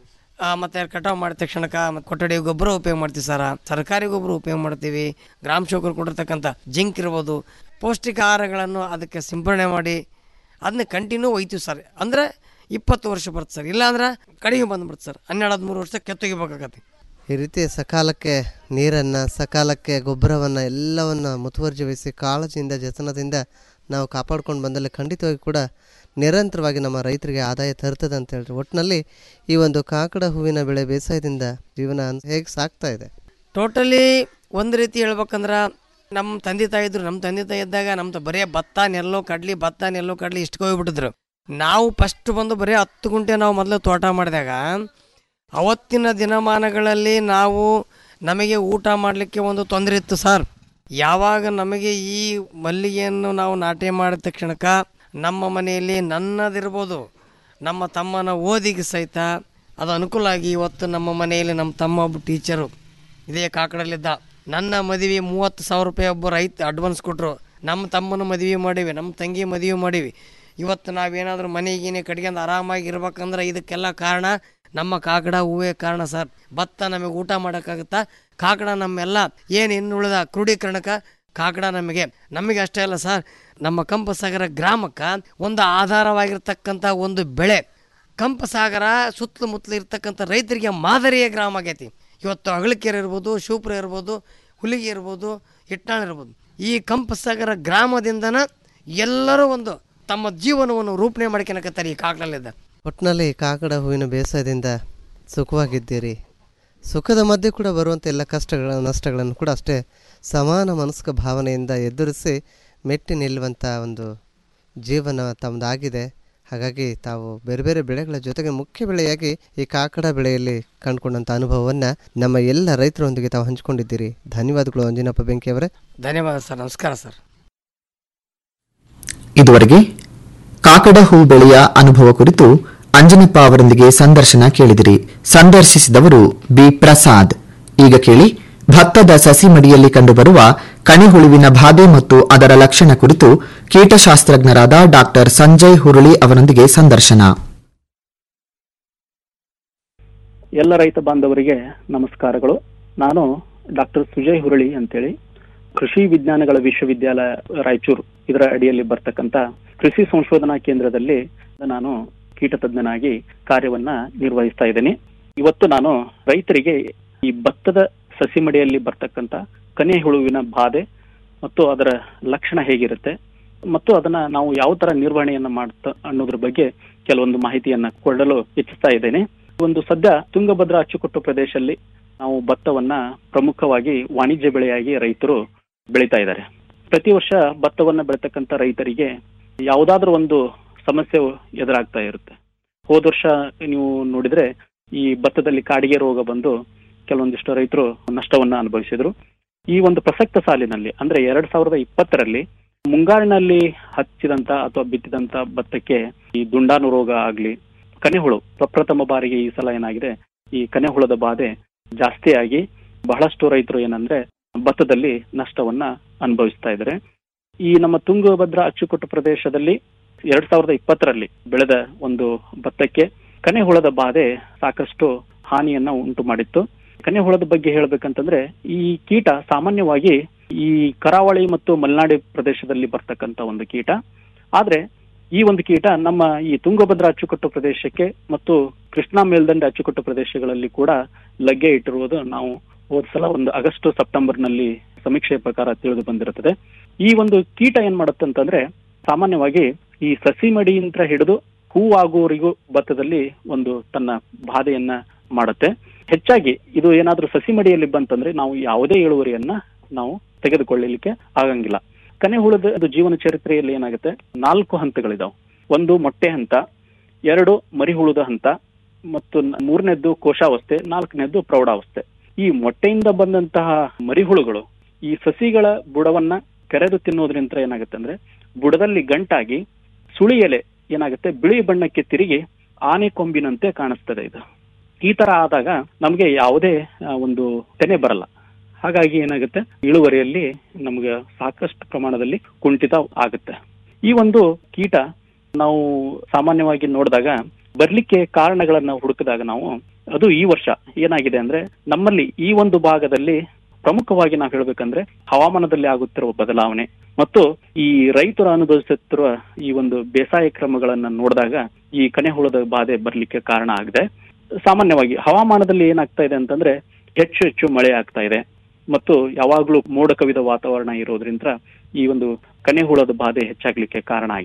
ಮತ್ತು ಕಟಾವು ಮಾಡಿದ ತಕ್ಷಣಕ್ಕೆ ಮತ್ತು ಕೊಠಡಿ ಗೊಬ್ಬರ ಉಪಯೋಗ ಮಾಡ್ತೀವಿ ಸರ ಸರ್ಕಾರಿ ಗೊಬ್ಬರ ಉಪಯೋಗ ಮಾಡ್ತೀವಿ ಗ್ರಾಮ ಸೇವಕರು ಕೊಟ್ಟಿರ್ತಕ್ಕಂಥ ಜಿಂಕ್ ಇರ್ಬೋದು ಪೌಷ್ಟಿಕ ಆಹಾರಗಳನ್ನು ಅದಕ್ಕೆ ಸಿಂಪರಣೆ ಮಾಡಿ ಅದನ್ನ ಕಂಟಿನ್ಯೂ ಒಯ್ತೀವಿ ಸರ್ ಅಂದರೆ ಇಪ್ಪತ್ತು ವರ್ಷ ಬರುತ್ತೆ ಸರ್ ಇಲ್ಲಾಂದ್ರೆ ಕಡಿಮೆ ಬಂದ್ಬಿಡುತ್ತೆ ಸರ್ ಹನ್ನೆರಡು ಹದಿಮೂರು ವರ್ಷ ಕೆತ್ತೊಗಿಬೇಕಾಗತ್ತೆ ಈ ರೀತಿ ಸಕಾಲಕ್ಕೆ ನೀರನ್ನು ಸಕಾಲಕ್ಕೆ ಗೊಬ್ಬರವನ್ನು ಎಲ್ಲವನ್ನು ಮುತುವರ್ಜಿ ವಹಿಸಿ ಕಾಳಜಿಯಿಂದ ಜತನದಿಂದ ನಾವು ಕಾಪಾಡ್ಕೊಂಡು ಬಂದಲ್ಲಿ ಖಂಡಿತವಾಗಿ ಕೂಡ ನಿರಂತರವಾಗಿ ನಮ್ಮ ರೈತರಿಗೆ ಆದಾಯ ತರ್ತದೆ ಅಂತ ಹೇಳ್ರಿ ಒಟ್ಟಿನಲ್ಲಿ ಈ ಒಂದು ಕಾಕಡ ಹೂವಿನ ಬೆಳೆ ಬೇಸಾಯದಿಂದ ಜೀವನ ಹೇಗೆ ಸಾಗ್ತಾ ಇದೆ ಟೋಟಲಿ ಒಂದು ರೀತಿ ಹೇಳ್ಬೇಕಂದ್ರೆ ನಮ್ಮ ತಂದೆ ತಾಯಿ ಇದ್ರು ನಮ್ಮ ತಂದೆ ತಾಯಿ ಇದ್ದಾಗ ನಮ್ಮ ಬರೀ ಭತ್ತ ನೆಲ್ಲು ಕಡ್ಲಿ ಭತ್ತ ನೆಲ್ಲು ಕಡ್ಲಿ ಇಷ್ಟು ಹೋಗ್ಬಿಟ್ಟಿದ್ರು ನಾವು ಫಸ್ಟ್ ಬಂದು ಬರೀ ಹತ್ತು ಗುಂಟೆ ನಾವು ಮೊದಲು ತೋಟ ಮಾಡಿದಾಗ ಅವತ್ತಿನ ದಿನಮಾನಗಳಲ್ಲಿ ನಾವು ನಮಗೆ ಊಟ ಮಾಡಲಿಕ್ಕೆ ಒಂದು ತೊಂದರೆ ಇತ್ತು ಸರ್ ಯಾವಾಗ ನಮಗೆ ಈ ಮಲ್ಲಿಗೆಯನ್ನು ನಾವು ನಾಟಿ ಮಾಡಿದ ತಕ್ಷಣಕ್ಕೆ ನಮ್ಮ ಮನೆಯಲ್ಲಿ ನನ್ನದಿರ್ಬೋದು ನಮ್ಮ ತಮ್ಮನ ಓದಿಗೆ ಸಹಿತ ಅದು ಅನುಕೂಲ ಆಗಿ ಇವತ್ತು ನಮ್ಮ ಮನೆಯಲ್ಲಿ ನಮ್ಮ ತಮ್ಮ ಒಬ್ಬ ಟೀಚರು ಇದೇ ಕಾಕಡಲ್ಲಿದ್ದ ನನ್ನ ಮದುವೆ ಮೂವತ್ತು ಸಾವಿರ ರೂಪಾಯಿ ಒಬ್ಬ ರೈತ ಅಡ್ವಾನ್ಸ್ ಕೊಟ್ಟರು ನಮ್ಮ ತಮ್ಮನ ಮದುವೆ ಮಾಡೀವಿ ನಮ್ಮ ತಂಗಿ ಮದುವೆ ಮಾಡೀವಿ ಇವತ್ತು ನಾವೇನಾದರೂ ಮನೆಗೇನೆ ಕಟ್ಕೊಂಡು ಆರಾಮಾಗಿ ಇರ್ಬೇಕಂದ್ರೆ ಇದಕ್ಕೆಲ್ಲ ಕಾರಣ ನಮ್ಮ ಕಾಕಡ ಹೂವೇ ಕಾರಣ ಸರ್ ಭತ್ತ ನಮಗೆ ಊಟ ಮಾಡೋಕ್ಕಾಗುತ್ತಾ ಕಾಕಡ ನಮ್ಮೆಲ್ಲ ಏನು ಇನ್ನು ಉಳಿದ ಕ್ರೋಢೀಕರಣಕ್ಕೆ ಕಾಕಡ ನಮಗೆ ನಮಗೆ ಅಷ್ಟೇ ಅಲ್ಲ ಸರ್ ನಮ್ಮ ಕಂಪಸಾಗರ ಗ್ರಾಮಕ್ಕೆ ಒಂದು ಆಧಾರವಾಗಿರ್ತಕ್ಕಂಥ ಒಂದು ಬೆಳೆ ಕಂಪಸಾಗರ ಸುತ್ತಮುತ್ತಲು ಇರ್ತಕ್ಕಂಥ ರೈತರಿಗೆ ಮಾದರಿಯ ಗ್ರಾಮ ಆಗೈತಿ ಇವತ್ತು ಅಗಳಕೆರೆ ಇರ್ಬೋದು ಶಿವಪುರ ಇರ್ಬೋದು ಹುಲಿಗೆ ಇರ್ಬೋದು ಇಟ್ನಾಳ್ ಇರ್ಬೋದು ಈ ಕಂಪಸಾಗರ ಗ್ರಾಮದಿಂದನ ಎಲ್ಲರೂ ಒಂದು ತಮ್ಮ ಜೀವನವನ್ನು ರೂಪಣೆ ಮಾಡ್ಕೊಳಕತ್ತಾರೆ ಈ ಕಾಕಡಲ್ಲಿದ್ದ ಒಟ್ಟಿನಲ್ಲಿ ಕಾಕಡ ಹೂವಿನ ಬೇಸಾಯದಿಂದ ಸುಖವಾಗಿದ್ದೀರಿ ಸುಖದ ಮಧ್ಯೆ ಕೂಡ ಬರುವಂಥ ಎಲ್ಲ ಕಷ್ಟಗಳ ನಷ್ಟಗಳನ್ನು ಕೂಡ ಅಷ್ಟೇ ಸಮಾನ ಮನಸ್ಕ ಭಾವನೆಯಿಂದ ಎದುರಿಸಿ ಮೆಟ್ಟಿ ನಿಲ್ಲುವಂಥ ಒಂದು ಜೀವನ ತಮ್ಮದಾಗಿದೆ ಹಾಗಾಗಿ ತಾವು ಬೇರೆ ಬೇರೆ ಬೆಳೆಗಳ ಜೊತೆಗೆ ಮುಖ್ಯ ಬೆಳೆಯಾಗಿ ಈ ಕಾಕಡ ಬೆಳೆಯಲ್ಲಿ ಕಂಡುಕೊಂಡಂಥ ಅನುಭವವನ್ನು ನಮ್ಮ ಎಲ್ಲ ರೈತರೊಂದಿಗೆ ತಾವು ಹಂಚಿಕೊಂಡಿದ್ದೀರಿ ಧನ್ಯವಾದಗಳು ಅಂಜಿನಪ್ಪ ಬೆಂಕಿಯವರೇ ಧನ್ಯವಾದ ಸರ್ ನಮಸ್ಕಾರ ಸರ್ ಇದುವರೆಗೆ ಕಾಕಡ ಹೂ ಬೆಳೆಯ ಅನುಭವ ಕುರಿತು ಅಂಜನಪ್ಪ ಅವರೊಂದಿಗೆ ಸಂದರ್ಶನ ಕೇಳಿದಿರಿ ಸಂದರ್ಶಿಸಿದವರು ಬಿ ಪ್ರಸಾದ್ ಈಗ ಕೇಳಿ ಭತ್ತದ ಸಸಿ ಮಡಿಯಲ್ಲಿ ಕಂಡುಬರುವ ಕಣಿಹುಳುವಿನ ಬಾಧೆ ಮತ್ತು ಅದರ ಲಕ್ಷಣ ಕುರಿತು ಕೀಟಶಾಸ್ತ್ರಜ್ಞರಾದ ಡಾಕ್ಟರ್ ಸಂಜಯ್ ಹುರುಳಿ ಅವರೊಂದಿಗೆ ಸಂದರ್ಶನ ಎಲ್ಲ ರೈತ ಬಾಂಧವರಿಗೆ ನಮಸ್ಕಾರಗಳು ನಾನು ಡಾಕ್ಟರ್ ಸುಜಯ್ ಹುರಳಿ ಅಂತೇಳಿ ಕೃಷಿ ವಿಜ್ಞಾನಗಳ ವಿಶ್ವವಿದ್ಯಾಲಯ ರಾಯಚೂರು ಇದರ ಅಡಿಯಲ್ಲಿ ಬರ್ತಕ್ಕಂತ ಕೃಷಿ ಸಂಶೋಧನಾ ಕೇಂದ್ರದಲ್ಲಿ ನಾನು ಕೀಟ ತಜ್ಞನಾಗಿ ಕಾರ್ಯವನ್ನ ನಿರ್ವಹಿಸ್ತಾ ಇದ್ದೇನೆ ಇವತ್ತು ನಾನು ರೈತರಿಗೆ ಈ ಭತ್ತದ ಸಸಿ ಮಡಿಯಲ್ಲಿ ಬರ್ತಕ್ಕಂತ ಕನೆ ಹುಳುವಿನ ಬಾಧೆ ಮತ್ತು ಅದರ ಲಕ್ಷಣ ಹೇಗಿರುತ್ತೆ ಮತ್ತು ಅದನ್ನ ನಾವು ಯಾವ ತರ ನಿರ್ವಹಣೆಯನ್ನ ಮಾಡ್ತಾ ಅನ್ನೋದ್ರ ಬಗ್ಗೆ ಕೆಲವೊಂದು ಮಾಹಿತಿಯನ್ನ ಕೊಡಲು ಇಚ್ಛಿಸ್ತಾ ಇದ್ದೇನೆ ಒಂದು ಸದ್ಯ ತುಂಗಭದ್ರಾ ಅಚ್ಚುಕಟ್ಟು ಪ್ರದೇಶದಲ್ಲಿ ನಾವು ಭತ್ತವನ್ನ ಪ್ರಮುಖವಾಗಿ ವಾಣಿಜ್ಯ ಬೆಳೆಯಾಗಿ ರೈತರು ಬೆಳೀತಾ ಇದ್ದಾರೆ ಪ್ರತಿ ವರ್ಷ ಭತ್ತವನ್ನ ಬೆಳತಕ್ಕಂತ ರೈತರಿಗೆ ಯಾವುದಾದ್ರೂ ಒಂದು ಸಮಸ್ಯೆ ಎದುರಾಗ್ತಾ ಇರುತ್ತೆ ಹೋದ ವರ್ಷ ನೀವು ನೋಡಿದ್ರೆ ಈ ಭತ್ತದಲ್ಲಿ ಕಾಡಿಗೆ ರೋಗ ಬಂದು ಕೆಲವೊಂದಿಷ್ಟು ರೈತರು ನಷ್ಟವನ್ನ ಅನುಭವಿಸಿದ್ರು ಈ ಒಂದು ಪ್ರಸಕ್ತ ಸಾಲಿನಲ್ಲಿ ಅಂದ್ರೆ ಎರಡ್ ಸಾವಿರದ ಇಪ್ಪತ್ತರಲ್ಲಿ ಮುಂಗಾರಿನಲ್ಲಿ ಹಚ್ಚಿದಂತ ಅಥವಾ ಬಿತ್ತಿದಂತ ಭತ್ತಕ್ಕೆ ಈ ದುಂಡಾನು ರೋಗ ಆಗ್ಲಿ ಕನೆಹುಳು ಪ್ರಪ್ರಥಮ ಬಾರಿಗೆ ಈ ಸಲ ಏನಾಗಿದೆ ಈ ಕನೆಹುಳದ ಬಾಧೆ ಜಾಸ್ತಿಯಾಗಿ ಬಹಳಷ್ಟು ರೈತರು ಏನಂದ್ರೆ ಭತ್ತದಲ್ಲಿ ನಷ್ಟವನ್ನ ಅನುಭವಿಸ್ತಾ ಇದ್ದಾರೆ ಈ ನಮ್ಮ ತುಂಗಭದ್ರಾ ಅಚ್ಚುಕಟ್ಟು ಪ್ರದೇಶದಲ್ಲಿ ಎರಡ್ ಸಾವಿರದ ಇಪ್ಪತ್ತರಲ್ಲಿ ಬೆಳೆದ ಒಂದು ಭತ್ತಕ್ಕೆ ಕನೆಹುಳದ ಬಾಧೆ ಸಾಕಷ್ಟು ಹಾನಿಯನ್ನ ಉಂಟು ಮಾಡಿತ್ತು ಕನೆಹುಳದ ಬಗ್ಗೆ ಹೇಳ್ಬೇಕಂತಂದ್ರೆ ಈ ಕೀಟ ಸಾಮಾನ್ಯವಾಗಿ ಈ ಕರಾವಳಿ ಮತ್ತು ಮಲೆನಾಡು ಪ್ರದೇಶದಲ್ಲಿ ಬರ್ತಕ್ಕಂತ ಒಂದು ಕೀಟ ಆದ್ರೆ ಈ ಒಂದು ಕೀಟ ನಮ್ಮ ಈ ತುಂಗಭದ್ರಾ ಅಚ್ಚುಕಟ್ಟು ಪ್ರದೇಶಕ್ಕೆ ಮತ್ತು ಕೃಷ್ಣಾ ಮೇಲ್ದಂಡೆ ಅಚ್ಚುಕಟ್ಟು ಪ್ರದೇಶಗಳಲ್ಲಿ ಕೂಡ ಲಗ್ಗೆ ಇಟ್ಟಿರುವುದು ನಾವು ಹೋದ ಸಲ ಒಂದು ಆಗಸ್ಟ್ ಸೆಪ್ಟೆಂಬರ್ ನಲ್ಲಿ ಸಮೀಕ್ಷೆಯ ಪ್ರಕಾರ ತಿಳಿದು ಬಂದಿರುತ್ತದೆ ಈ ಒಂದು ಕೀಟ ಏನ್ ಮಾಡುತ್ತೆ ಅಂತಂದ್ರೆ ಸಾಮಾನ್ಯವಾಗಿ ಈ ಸಸಿ ಮಡಿಯಿಂದ ಹಿಡಿದು ಹೂವಾಗುವವರೆಗೂ ಭತ್ತದಲ್ಲಿ ಒಂದು ತನ್ನ ಬಾಧೆಯನ್ನ ಮಾಡುತ್ತೆ ಹೆಚ್ಚಾಗಿ ಇದು ಏನಾದ್ರೂ ಸಸಿ ಮಡಿಯಲ್ಲಿ ಬಂತಂದ್ರೆ ನಾವು ಯಾವುದೇ ಇಳುವರಿಯನ್ನ ನಾವು ತೆಗೆದುಕೊಳ್ಳಲಿಕ್ಕೆ ಆಗಂಗಿಲ್ಲ ಕನೆ ಹುಳದ ಅದು ಜೀವನ ಚರಿತ್ರೆಯಲ್ಲಿ ಏನಾಗುತ್ತೆ ನಾಲ್ಕು ಹಂತಗಳಿದಾವೆ ಒಂದು ಮೊಟ್ಟೆ ಹಂತ ಎರಡು ಮರಿಹುಳದ ಹಂತ ಮತ್ತು ನ- ಮೂರನೇದ್ದು ಕೋಶಾವಸ್ಥೆ ನಾಲ್ಕನೇದ್ದು ಪ್ರೌಢಾವಸ್ಥೆ ಈ ಮೊಟ್ಟೆಯಿಂದ ಬಂದಂತಹ ಮರಿಹುಳುಗಳು ಈ ಸಸಿಗಳ ಬುಡವನ್ನ ಕೆರೆದು ತಿನ್ನೋದ್ರಿಂದ ಏನಾಗುತ್ತೆ ಅಂದ್ರೆ ಬುಡದಲ್ಲಿ ಗಂಟಾಗಿ ಸುಳಿ ಎಲೆ ಏನಾಗುತ್ತೆ ಬಿಳಿ ಬಣ್ಣಕ್ಕೆ ತಿರುಗಿ ಆನೆ ಕೊಂಬಿನಂತೆ ಕಾಣಿಸ್ತದೆ ಇದು ಈ ತರ ಆದಾಗ ನಮಗೆ ಯಾವುದೇ ಆ, ಒಂದು ತೆನೆ ಬರಲ್ಲ ಹಾಗಾಗಿ ಏನಾಗುತ್ತೆ ಇಳುವರಿಯಲ್ಲಿ ನಮ್ಗೆ ಸಾಕಷ್ಟು ಪ್ರಮಾಣದಲ್ಲಿ ಕುಂಠಿತ ಆಗುತ್ತೆ ಈ ಒಂದು ಕೀಟ ನಾವು ಸಾಮಾನ್ಯವಾಗಿ ನೋಡಿದಾಗ ಬರ್ಲಿಕ್ಕೆ ಕಾರಣಗಳನ್ನ ಹುಡುಕಿದಾಗ ನಾವು ಅದು ಈ ವರ್ಷ ಏನಾಗಿದೆ ಅಂದ್ರೆ ನಮ್ಮಲ್ಲಿ ಈ ಒಂದು ಭಾಗದಲ್ಲಿ ಪ್ರಮುಖವಾಗಿ ನಾವು ಹೇಳ್ಬೇಕಂದ್ರೆ ಹವಾಮಾನದಲ್ಲಿ ಆಗುತ್ತಿರುವ ಬದಲಾವಣೆ ಮತ್ತು ಈ ರೈತರು ಅನುಭವಿಸುತ್ತಿರುವ ಈ ಒಂದು ಬೇಸಾಯ ಕ್ರಮಗಳನ್ನ ನೋಡಿದಾಗ ಈ ಕನೆಹುಳದ ಬಾಧೆ ಬರ್ಲಿಕ್ಕೆ ಕಾರಣ ಆಗಿದೆ ಸಾಮಾನ್ಯವಾಗಿ ಹವಾಮಾನದಲ್ಲಿ ಏನಾಗ್ತಾ ಇದೆ ಅಂತಂದ್ರೆ ಹೆಚ್ಚು ಹೆಚ್ಚು ಮಳೆ ಆಗ್ತಾ ಇದೆ ಮತ್ತು ಯಾವಾಗ್ಲೂ ಮೋಡ ಕವಿದ ವಾತಾವರಣ ಇರೋದ್ರಿಂದ ಈ ಒಂದು ಕನೆಹುಳದ ಬಾಧೆ ಹೆಚ್ಚಾಗ್ಲಿಕ್ಕೆ ಕಾರಣ ಆಗಿದೆ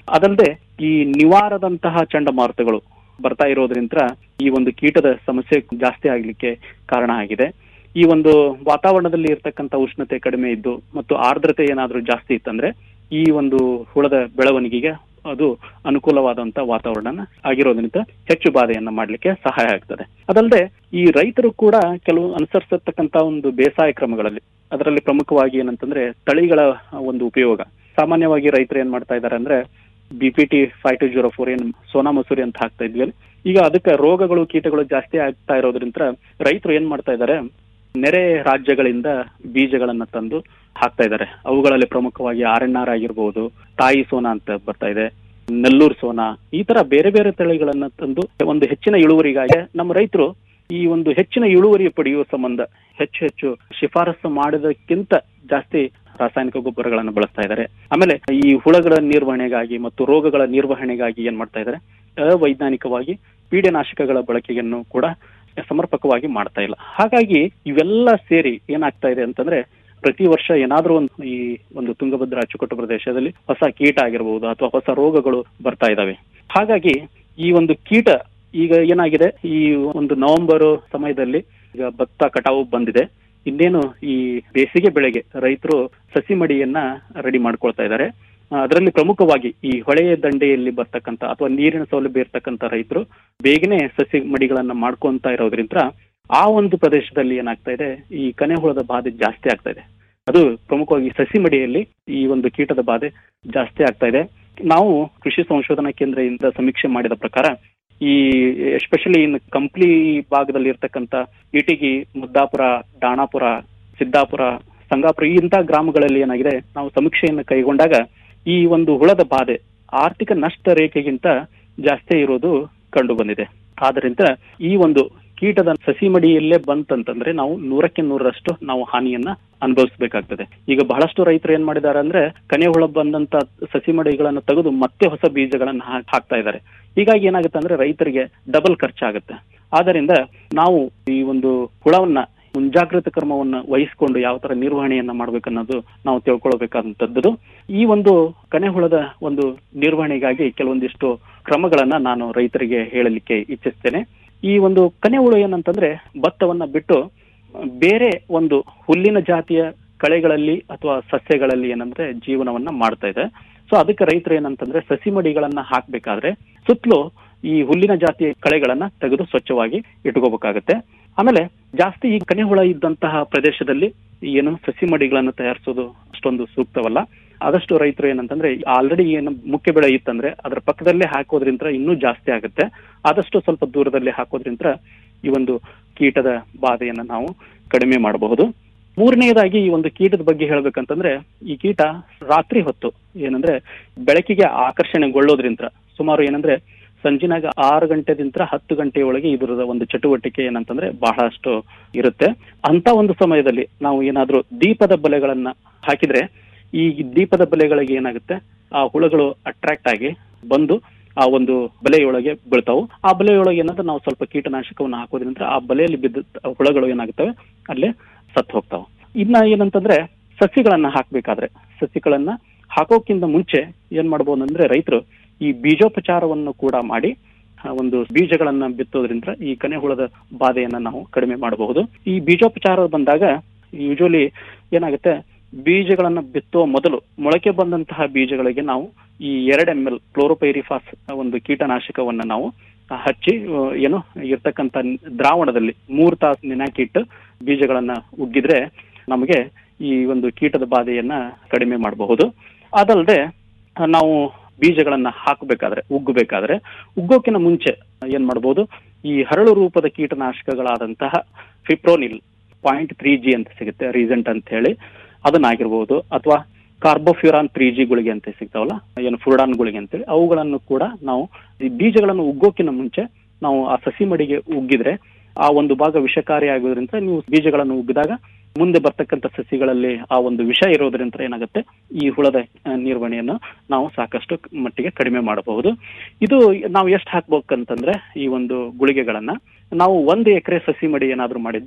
ಅದಲ್ಲದೆ ಈ ನಿವಾರದಂತಹ ಚಂಡಮಾರುತಗಳು ಬರ್ತಾ ಇರೋದ್ರಿಂದ ಈ ಒಂದು ಕೀಟದ ಸಮಸ್ಯೆ ಜಾಸ್ತಿ ಆಗ್ಲಿಕ್ಕೆ ಕಾರಣ ಆಗಿದೆ ಈ ಒಂದು ವಾತಾವರಣದಲ್ಲಿ ಇರ್ತಕ್ಕಂಥ ಉಷ್ಣತೆ ಕಡಿಮೆ ಇದ್ದು ಮತ್ತು ಆರ್ದ್ರತೆ ಏನಾದ್ರೂ ಜಾಸ್ತಿ ಇತ್ತಂದ್ರೆ ಈ ಒಂದು ಹುಳದ ಬೆಳವಣಿಗೆಗೆ ಅದು ಅನುಕೂಲವಾದಂತ ವಾತಾವರಣ ಆಗಿರೋದ್ರಿಂದ ಹೆಚ್ಚು ಬಾಧೆಯನ್ನ ಮಾಡ್ಲಿಕ್ಕೆ ಸಹಾಯ ಆಗ್ತದೆ ಅದಲ್ಲದೆ ಈ ರೈತರು ಕೂಡ ಕೆಲವು ಅನುಸರಿಸತಕ್ಕಂತ ಒಂದು ಬೇಸಾಯ ಕ್ರಮಗಳಲ್ಲಿ ಅದರಲ್ಲಿ ಪ್ರಮುಖವಾಗಿ ಏನಂತಂದ್ರೆ ತಳಿಗಳ ಒಂದು ಉಪಯೋಗ ಸಾಮಾನ್ಯವಾಗಿ ರೈತರು ಏನ್ ಮಾಡ್ತಾ ಇದ್ದಾರೆ ಅಂದ್ರೆ B P T five two zero four ಏನ್ ಸೋನಾ ಮಸೂರಿ ಅಂತ ಹಾಕ್ತಾ ಇದ್ವಿ ಈಗ ಅದಕ್ಕೆ ರೋಗಗಳು ಕೀಟಗಳು ಜಾಸ್ತಿ ಆಗ್ತಾ ಇರೋದ್ರಿಂದ ರೈತರು ಏನ್ ಮಾಡ್ತಾ ಇದ್ದಾರೆ ನೆರೆ ರಾಜ್ಯಗಳಿಂದ ಬೀಜಗಳನ್ನ ತಂದು ಹಾಕ್ತಾ ಇದ್ದಾರೆ ಅವುಗಳಲ್ಲಿ ಪ್ರಮುಖವಾಗಿ ಆರ್ ಎನ್ ಆರ್ ಆಗಿರ್ಬೋದು ತಾಯಿ ಸೋನಾ ಅಂತ ಬರ್ತಾ ಇದೆ ನೆಲ್ಲೂರು ಸೋನಾ ಈ ತರ ಬೇರೆ ಬೇರೆ ತಳಿಗಳನ್ನ ತಂದು ಒಂದು ಹೆಚ್ಚಿನ ಇಳುವರಿಗಾಗಿ ನಮ್ಮ ರೈತರು ಈ ಒಂದು ಹೆಚ್ಚಿನ ಇಳುವರಿ ಪಡೆಯುವ ಸಂಬಂಧ ಹೆಚ್ಚು ಹೆಚ್ಚು ಶಿಫಾರಸು ಮಾಡಿದಕ್ಕಿಂತ ಜಾಸ್ತಿ ರಾಸಾಯನಿಕ ಗೊಬ್ಬರಗಳನ್ನು ಬಳಸ್ತಾ ಇದ್ದಾರೆ ಆಮೇಲೆ ಈ ಹುಳಗಳ ನಿರ್ವಹಣೆಗಾಗಿ ಮತ್ತು ರೋಗಗಳ ನಿರ್ವಹಣೆಗಾಗಿ ಏನ್ ಮಾಡ್ತಾ ಇದ್ದಾರೆ ಅವೈಜ್ಞಾನಿಕವಾಗಿ ಪೀಡನಾಶಕಗಳ ಬಳಕೆಯನ್ನು ಕೂಡ ಸಮರ್ಪಕವಾಗಿ ಮಾಡ್ತಾ ಇಲ್ಲ ಹಾಗಾಗಿ ಇವೆಲ್ಲ ಸೇರಿ ಏನಾಗ್ತಾ ಇದೆ ಅಂತಂದ್ರೆ ಪ್ರತಿ ವರ್ಷ ಏನಾದ್ರೂ ಒಂದು ಈ ಒಂದು ತುಂಗಭದ್ರಾ ಅಚ್ಚುಕಟ್ಟು ಪ್ರದೇಶದಲ್ಲಿ ಹೊಸ ಕೀಟ ಆಗಿರಬಹುದು ಅಥವಾ ಹೊಸ ರೋಗಗಳು ಬರ್ತಾ ಇದಾವೆ ಹಾಗಾಗಿ ಈ ಒಂದು ಕೀಟ ಈಗ ಏನಾಗಿದೆ ಈ ಒಂದು ನವೆಂಬರ್ ಸಮಯದಲ್ಲಿ ಈಗ ಭತ್ತ ಕಟಾವು ಬಂದಿದೆ ಇನ್ನೇನು ಈ ಬೇಸಿಗೆ ಬೆಳೆಗೆ ರೈತರು ಸಸಿ ಮಡಿಯನ್ನ ರೆಡಿ ಮಾಡ್ಕೊಳ್ತಾ ಇದ್ದಾರೆ ಅದರಲ್ಲಿ ಪ್ರಮುಖವಾಗಿ ಈ ಹೊಳೆಯ ದಂಡೆಯಲ್ಲಿ ಬರ್ತಕ್ಕಂತ ಅಥವಾ ನೀರಿನ ಸೌಲಭ್ಯ ಇರ್ತಕ್ಕಂತ ರೈತರು ಬೇಗನೆ ಸಸಿ ಮಡಿಗಳನ್ನ ಮಾಡ್ಕೊಂತ ಇರೋದ್ರಿಂದ ಆ ಒಂದು ಪ್ರದೇಶದಲ್ಲಿ ಏನಾಗ್ತಾ ಇದೆ ಈ ಕನೆಹುಳದ ಬಾಧೆ ಜಾಸ್ತಿ ಆಗ್ತಾ ಇದೆ ಅದು ಪ್ರಮುಖವಾಗಿ ಸಸಿ ಮಡಿಯಲ್ಲಿ ಈ ಒಂದು ಕೀಟದ ಬಾಧೆ ಜಾಸ್ತಿ ಆಗ್ತಾ ಇದೆ ನಾವು ಕೃಷಿ ಸಂಶೋಧನಾ ಕೇಂದ್ರದಿಂದ ಸಮೀಕ್ಷೆ ಮಾಡಿದ ಪ್ರಕಾರ ಈ ಎಸ್ಪೆಷಲಿ ಇನ್ ಕಂಪ್ಲಿ ಭಾಗದಲ್ಲಿ ಇರ್ತಕ್ಕಂತ ಇಟಿಗಿ ಮುದ್ದಾಪುರ ಡಾಣಾಪುರ ಸಿದ್ದಾಪುರ ಸಂಗಾಪುರ ಇಂತಹ ಗ್ರಾಮಗಳಲ್ಲಿ ಏನಾಗಿದೆ ನಾವು ಸಮೀಕ್ಷೆಯನ್ನು ಕೈಗೊಂಡಾಗ ಈ ಒಂದು ಹುಳದ ಬಾಧೆ ಆರ್ಥಿಕ ನಷ್ಟ ರೇಖೆಗಿಂತ ಜಾಸ್ತಿ ಇರೋದು ಕಂಡು ಬಂದಿದೆ ಆದ್ರಿಂದ ಈ ಒಂದು ಕೀಟದ ಸಸಿ ಮಡಿಯಲ್ಲೇ ಬಂತಂತಂದ್ರೆ ನಾವು ನೂರಕ್ಕೆ ನೂರರಷ್ಟು ನಾವು ಹಾನಿಯನ್ನ ಅನುಭವಿಸಬೇಕಾಗ್ತದೆ ಈಗ ಬಹಳಷ್ಟು ರೈತರು ಏನ್ ಮಾಡಿದ್ದಾರೆ ಅಂದ್ರೆ ಕನೆ ಹುಳ ಬಂದಂತ ಸಸಿ ಮಡಿಗಳನ್ನು ತೆಗೆದು ಮತ್ತೆ ಹೊಸ ಬೀಜಗಳನ್ನ ಹಾಕ್- ಹಾಕ್ತಾ ಇದ್ದಾರೆ ಹೀಗಾಗಿ ಏನಾಗುತ್ತೆ ಅಂದ್ರೆ ರೈತರಿಗೆ ಡಬಲ್ ಖರ್ಚಾಗುತ್ತೆ ಆದ್ದರಿಂದ ನಾವು ಈ ಒಂದು ಹುಳವನ್ನ ಮುಂಜಾಗ್ರತಾ ಕ್ರಮವನ್ನ ವಹಿಸಿಕೊಂಡು ಯಾವ ತರ ನಿರ್ವಹಣೆಯನ್ನ ಮಾಡ್ಬೇಕನ್ನೋದು ನಾವು ತಿಳ್ಕೊಳ್ಬೇಕಾದಂತದ್ದು ಈ ಒಂದು ಕನೆ ಹುಳದ ಒಂದು ನಿರ್ವಹಣೆಗಾಗಿ ಕೆಲವೊಂದಿಷ್ಟು ಕ್ರಮಗಳನ್ನ ನಾನು ರೈತರಿಗೆ ಹೇಳಲಿಕ್ಕೆ ಇಚ್ಛಿಸ್ತೇನೆ ಈ ಒಂದು ಕನೆ ಹುಳು ಏನಂತಂದ್ರೆ ಭತ್ತವನ್ನ ಬಿಟ್ಟು ಬೇರೆ ಒಂದು ಹುಲ್ಲಿನ ಜಾತಿಯ ಕಳೆಗಳಲ್ಲಿ ಅಥವಾ ಸಸ್ಯಗಳಲ್ಲಿ ಏನಂದ್ರೆ ಜೀವನವನ್ನ ಮಾಡ್ತಾ ಇದೆ ಸೊ ಅದಕ್ಕೆ ರೈತರು ಏನಂತಂದ್ರೆ ಸಸಿ ಮಡಿಗಳನ್ನ ಹಾಕ್ಬೇಕಾದ್ರೆ ಸುತ್ತಲೂ ಈ ಹುಲ್ಲಿನ ಜಾತಿಯ ಕಳೆಗಳನ್ನ ತೆಗೆದು ಸ್ವಚ್ಛವಾಗಿ ಇಟ್ಕೋಬೇಕಾಗತ್ತೆ ಆಮೇಲೆ ಜಾಸ್ತಿ ಈ ಕನೆ ಹುಳ ಇದ್ದಂತಹ ಪ್ರದೇಶದಲ್ಲಿ ಏನು ಸಸಿ ಮಡಿಗಳನ್ನು ತಯಾರಿಸೋದು ಅಷ್ಟೊಂದು ಸೂಕ್ತವಲ್ಲ ಆದಷ್ಟು ರೈತರು ಏನಂತಂದ್ರೆ ಆಲ್ರೆಡಿ ಏನು ಮುಖ್ಯ ಬೆಳೆ ಇತ್ತಂದ್ರೆ ಅದರ ಪಕ್ಕದಲ್ಲೇ ಹಾಕೋದ್ರಿಂದ ಇನ್ನೂ ಜಾಸ್ತಿ ಆಗುತ್ತೆ ಆದಷ್ಟು ಸ್ವಲ್ಪ ದೂರದಲ್ಲಿ ಹಾಕೋದ್ರಿಂದ ಈ ಒಂದು ಕೀಟದ ಬಾಧೆಯನ್ನ ನಾವು ಕಡಿಮೆ ಮಾಡಬಹುದು ಮೂರನೆಯದಾಗಿ ಈ ಒಂದು ಕೀಟದ ಬಗ್ಗೆ ಹೇಳ್ಬೇಕಂತಂದ್ರೆ ಈ ಕೀಟ ರಾತ್ರಿ ಹೊತ್ತು ಏನಂದ್ರೆ ಬೆಳಕಿಗೆ ಆಕರ್ಷಣೆಗೊಳ್ಳೋದ್ರಿಂದ ಸುಮಾರು ಏನಂದ್ರೆ ಸಂಜಿನಾಗ ಆರು ಗಂಟೆದಿಂದ ಹತ್ತು ಗಂಟೆಯೊಳಗೆ ಇದರದ ಒಂದು ಚಟುವಟಿಕೆ ಏನಂತಂದ್ರೆ ಬಹಳಷ್ಟು ಇರುತ್ತೆ ಅಂತ ಒಂದು ಸಮಯದಲ್ಲಿ ನಾವು ಏನಾದ್ರೂ ದೀಪದ ಬಲೆಗಳನ್ನ ಹಾಕಿದ್ರೆ ಈ ದೀಪದ ಬಲೆಗಳಿಗೆ ಏನಾಗುತ್ತೆ ಆ ಹುಳುಗಳು ಅಟ್ರಾಕ್ಟ್ ಆಗಿ ಬಂದು ಆ ಒಂದು ಬಲೆಯೊಳಗೆ ಬೀಳ್ತಾವು ಆ ಬಲೆಯೊಳಗೆ ಏನಾದ್ರೆ ನಾವು ಸ್ವಲ್ಪ ಕೀಟನಾಶಕವನ್ನು ಹಾಕೋದ್ರಿಂದ ಆ ಬಲೆಯಲ್ಲಿ ಬಿದ್ದ ಹುಳುಗಳು ಏನಾಗುತ್ತವೆ ಅಲ್ಲೇ ಸತ್ತು ಹೋಗ್ತಾವ ಇನ್ನ ಏನಂತಂದ್ರೆ ಸಸಿಗಳನ್ನ ಹಾಕ್ಬೇಕಾದ್ರೆ ಸಸಿಗಳನ್ನ ಹಾಕೋಕ್ಕಿಂತ ಮುಂಚೆ ಏನ್ ಮಾಡ್ಬೋದು ಅಂದ್ರೆ ರೈತರು ಈ ಬೀಜೋಪಚಾರವನ್ನು ಕೂಡ ಮಾಡಿ ಆ ಒಂದು ಬೀಜಗಳನ್ನ ಬಿತ್ತೋದ್ರಿಂದ ಈ ಕನೆ ಹುಳದ ಬಾಧೆಯನ್ನ ನಾವು ಕಡಿಮೆ ಮಾಡಬಹುದು ಈ ಬೀಜೋಪಚಾರ ಬಂದಾಗ ಯೂಶಲಿ ಏನಾಗುತ್ತೆ ಬೀಜಗಳನ್ನ ಬಿತ್ತುವ ಮೊದಲು ಮೊಳಕೆ ಬಂದಂತಹ ಬೀಜಗಳಿಗೆ ನಾವು ಈ ಎರಡ್ ಎಂ ಎಲ್ ಕ್ಲೋರೋಪೈರಿಫಾಸ್ ಒಂದು ಕೀಟನಾಶಕವನ್ನ ನಾವು ಹಚ್ಚಿ ಆ, ಏನು ಇರ್ತಕ್ಕಂತ ದ್ರಾವಣದಲ್ಲಿ ಮೂರ್ ತಾಸು ನೆನಾಕಿಟ್ಟು ಬೀಜಗಳನ್ನ ಉಗ್ಗಿದ್ರೆ ನಮಗೆ ಈ ಒಂದು ಕೀಟದ ಬಾಧೆಯನ್ನ ಕಡಿಮೆ ಮಾಡಬಹುದು ಅದಲ್ಲದೆ ಆ, ನಾವು ಬೀಜಗಳನ್ನ ಹಾಕಬೇಕಾದ್ರೆ ಉಗ್ಗಬೇಕಾದ್ರೆ ಉಗ್ಗೋಕಿನ ಮುಂಚೆ ಏನ್ ಮಾಡಬಹುದು ಈ ಹರಳು ರೂಪದ ಕೀಟನಾಶಕಗಳಾದಂತಹ ಫಿಪ್ರೋನಿಲ್ ಪಾಯಿಂಟ್ ತ್ರೀ ಜಿ ಅಂತ ಸಿಗುತ್ತೆ ರೀಸೆಂಟ್ ಅಂತ ಹೇಳಿ ಅದನ್ನಾಗಿರ್ಬೋದು ಅಥವಾ ಕಾರ್ಬೋಫ್ಯೂರಾನ್ ತ್ರೀ ಜಿ ಗುಳಿಗೆ ಅಂತ ಸಿಗ್ತಾವಲ್ಲ ಏನು ಫ್ಲೂಡಾನ್ ಗುಳಿಗೆ ಅಂತೇಳಿ ಅವುಗಳನ್ನು ಕೂಡ ನಾವು ಈ ಬೀಜಗಳನ್ನು ಉಗ್ಗೋಕಿನ ಮುಂಚೆ ನಾವು ಆ ಸಸಿ ಮಡಿಗೆ ಉಗ್ಗಿದ್ರೆ ಆ ಒಂದು ಭಾಗ ವಿಷಕಾರಿ ಆಗೋದ್ರಿಂದ ನೀವು ಬೀಜಗಳನ್ನು ಉಗ್ಗಿದಾಗ ಮುಂದೆ ಬರ್ತಕ್ಕಂಥ ಸಸಿಗಳಲ್ಲಿ ಆ ಒಂದು ವಿಷ ಇರೋದ್ರಿಂದ ಏನಾಗುತ್ತೆ ಈ ಹುಳದ ಆ, ನಿರ್ವಹಣೆಯನ್ನು ನಾವು ಸಾಕಷ್ಟು ಮಟ್ಟಿಗೆ ಕಡಿಮೆ ಮಾಡಬಹುದು ಇದು ನಾವು ಎಷ್ಟು ಹಾಕ್ಬೇಕಂತಂದ್ರೆ ಈ ಒಂದು ಗುಳಿಗೆಗಳನ್ನ ನಾವು ಒಂದು ಎಕರೆ ಸಸಿ ಮಡಿ ಏನಾದ್ರೂ ಮಾಡಿದ್ರೆ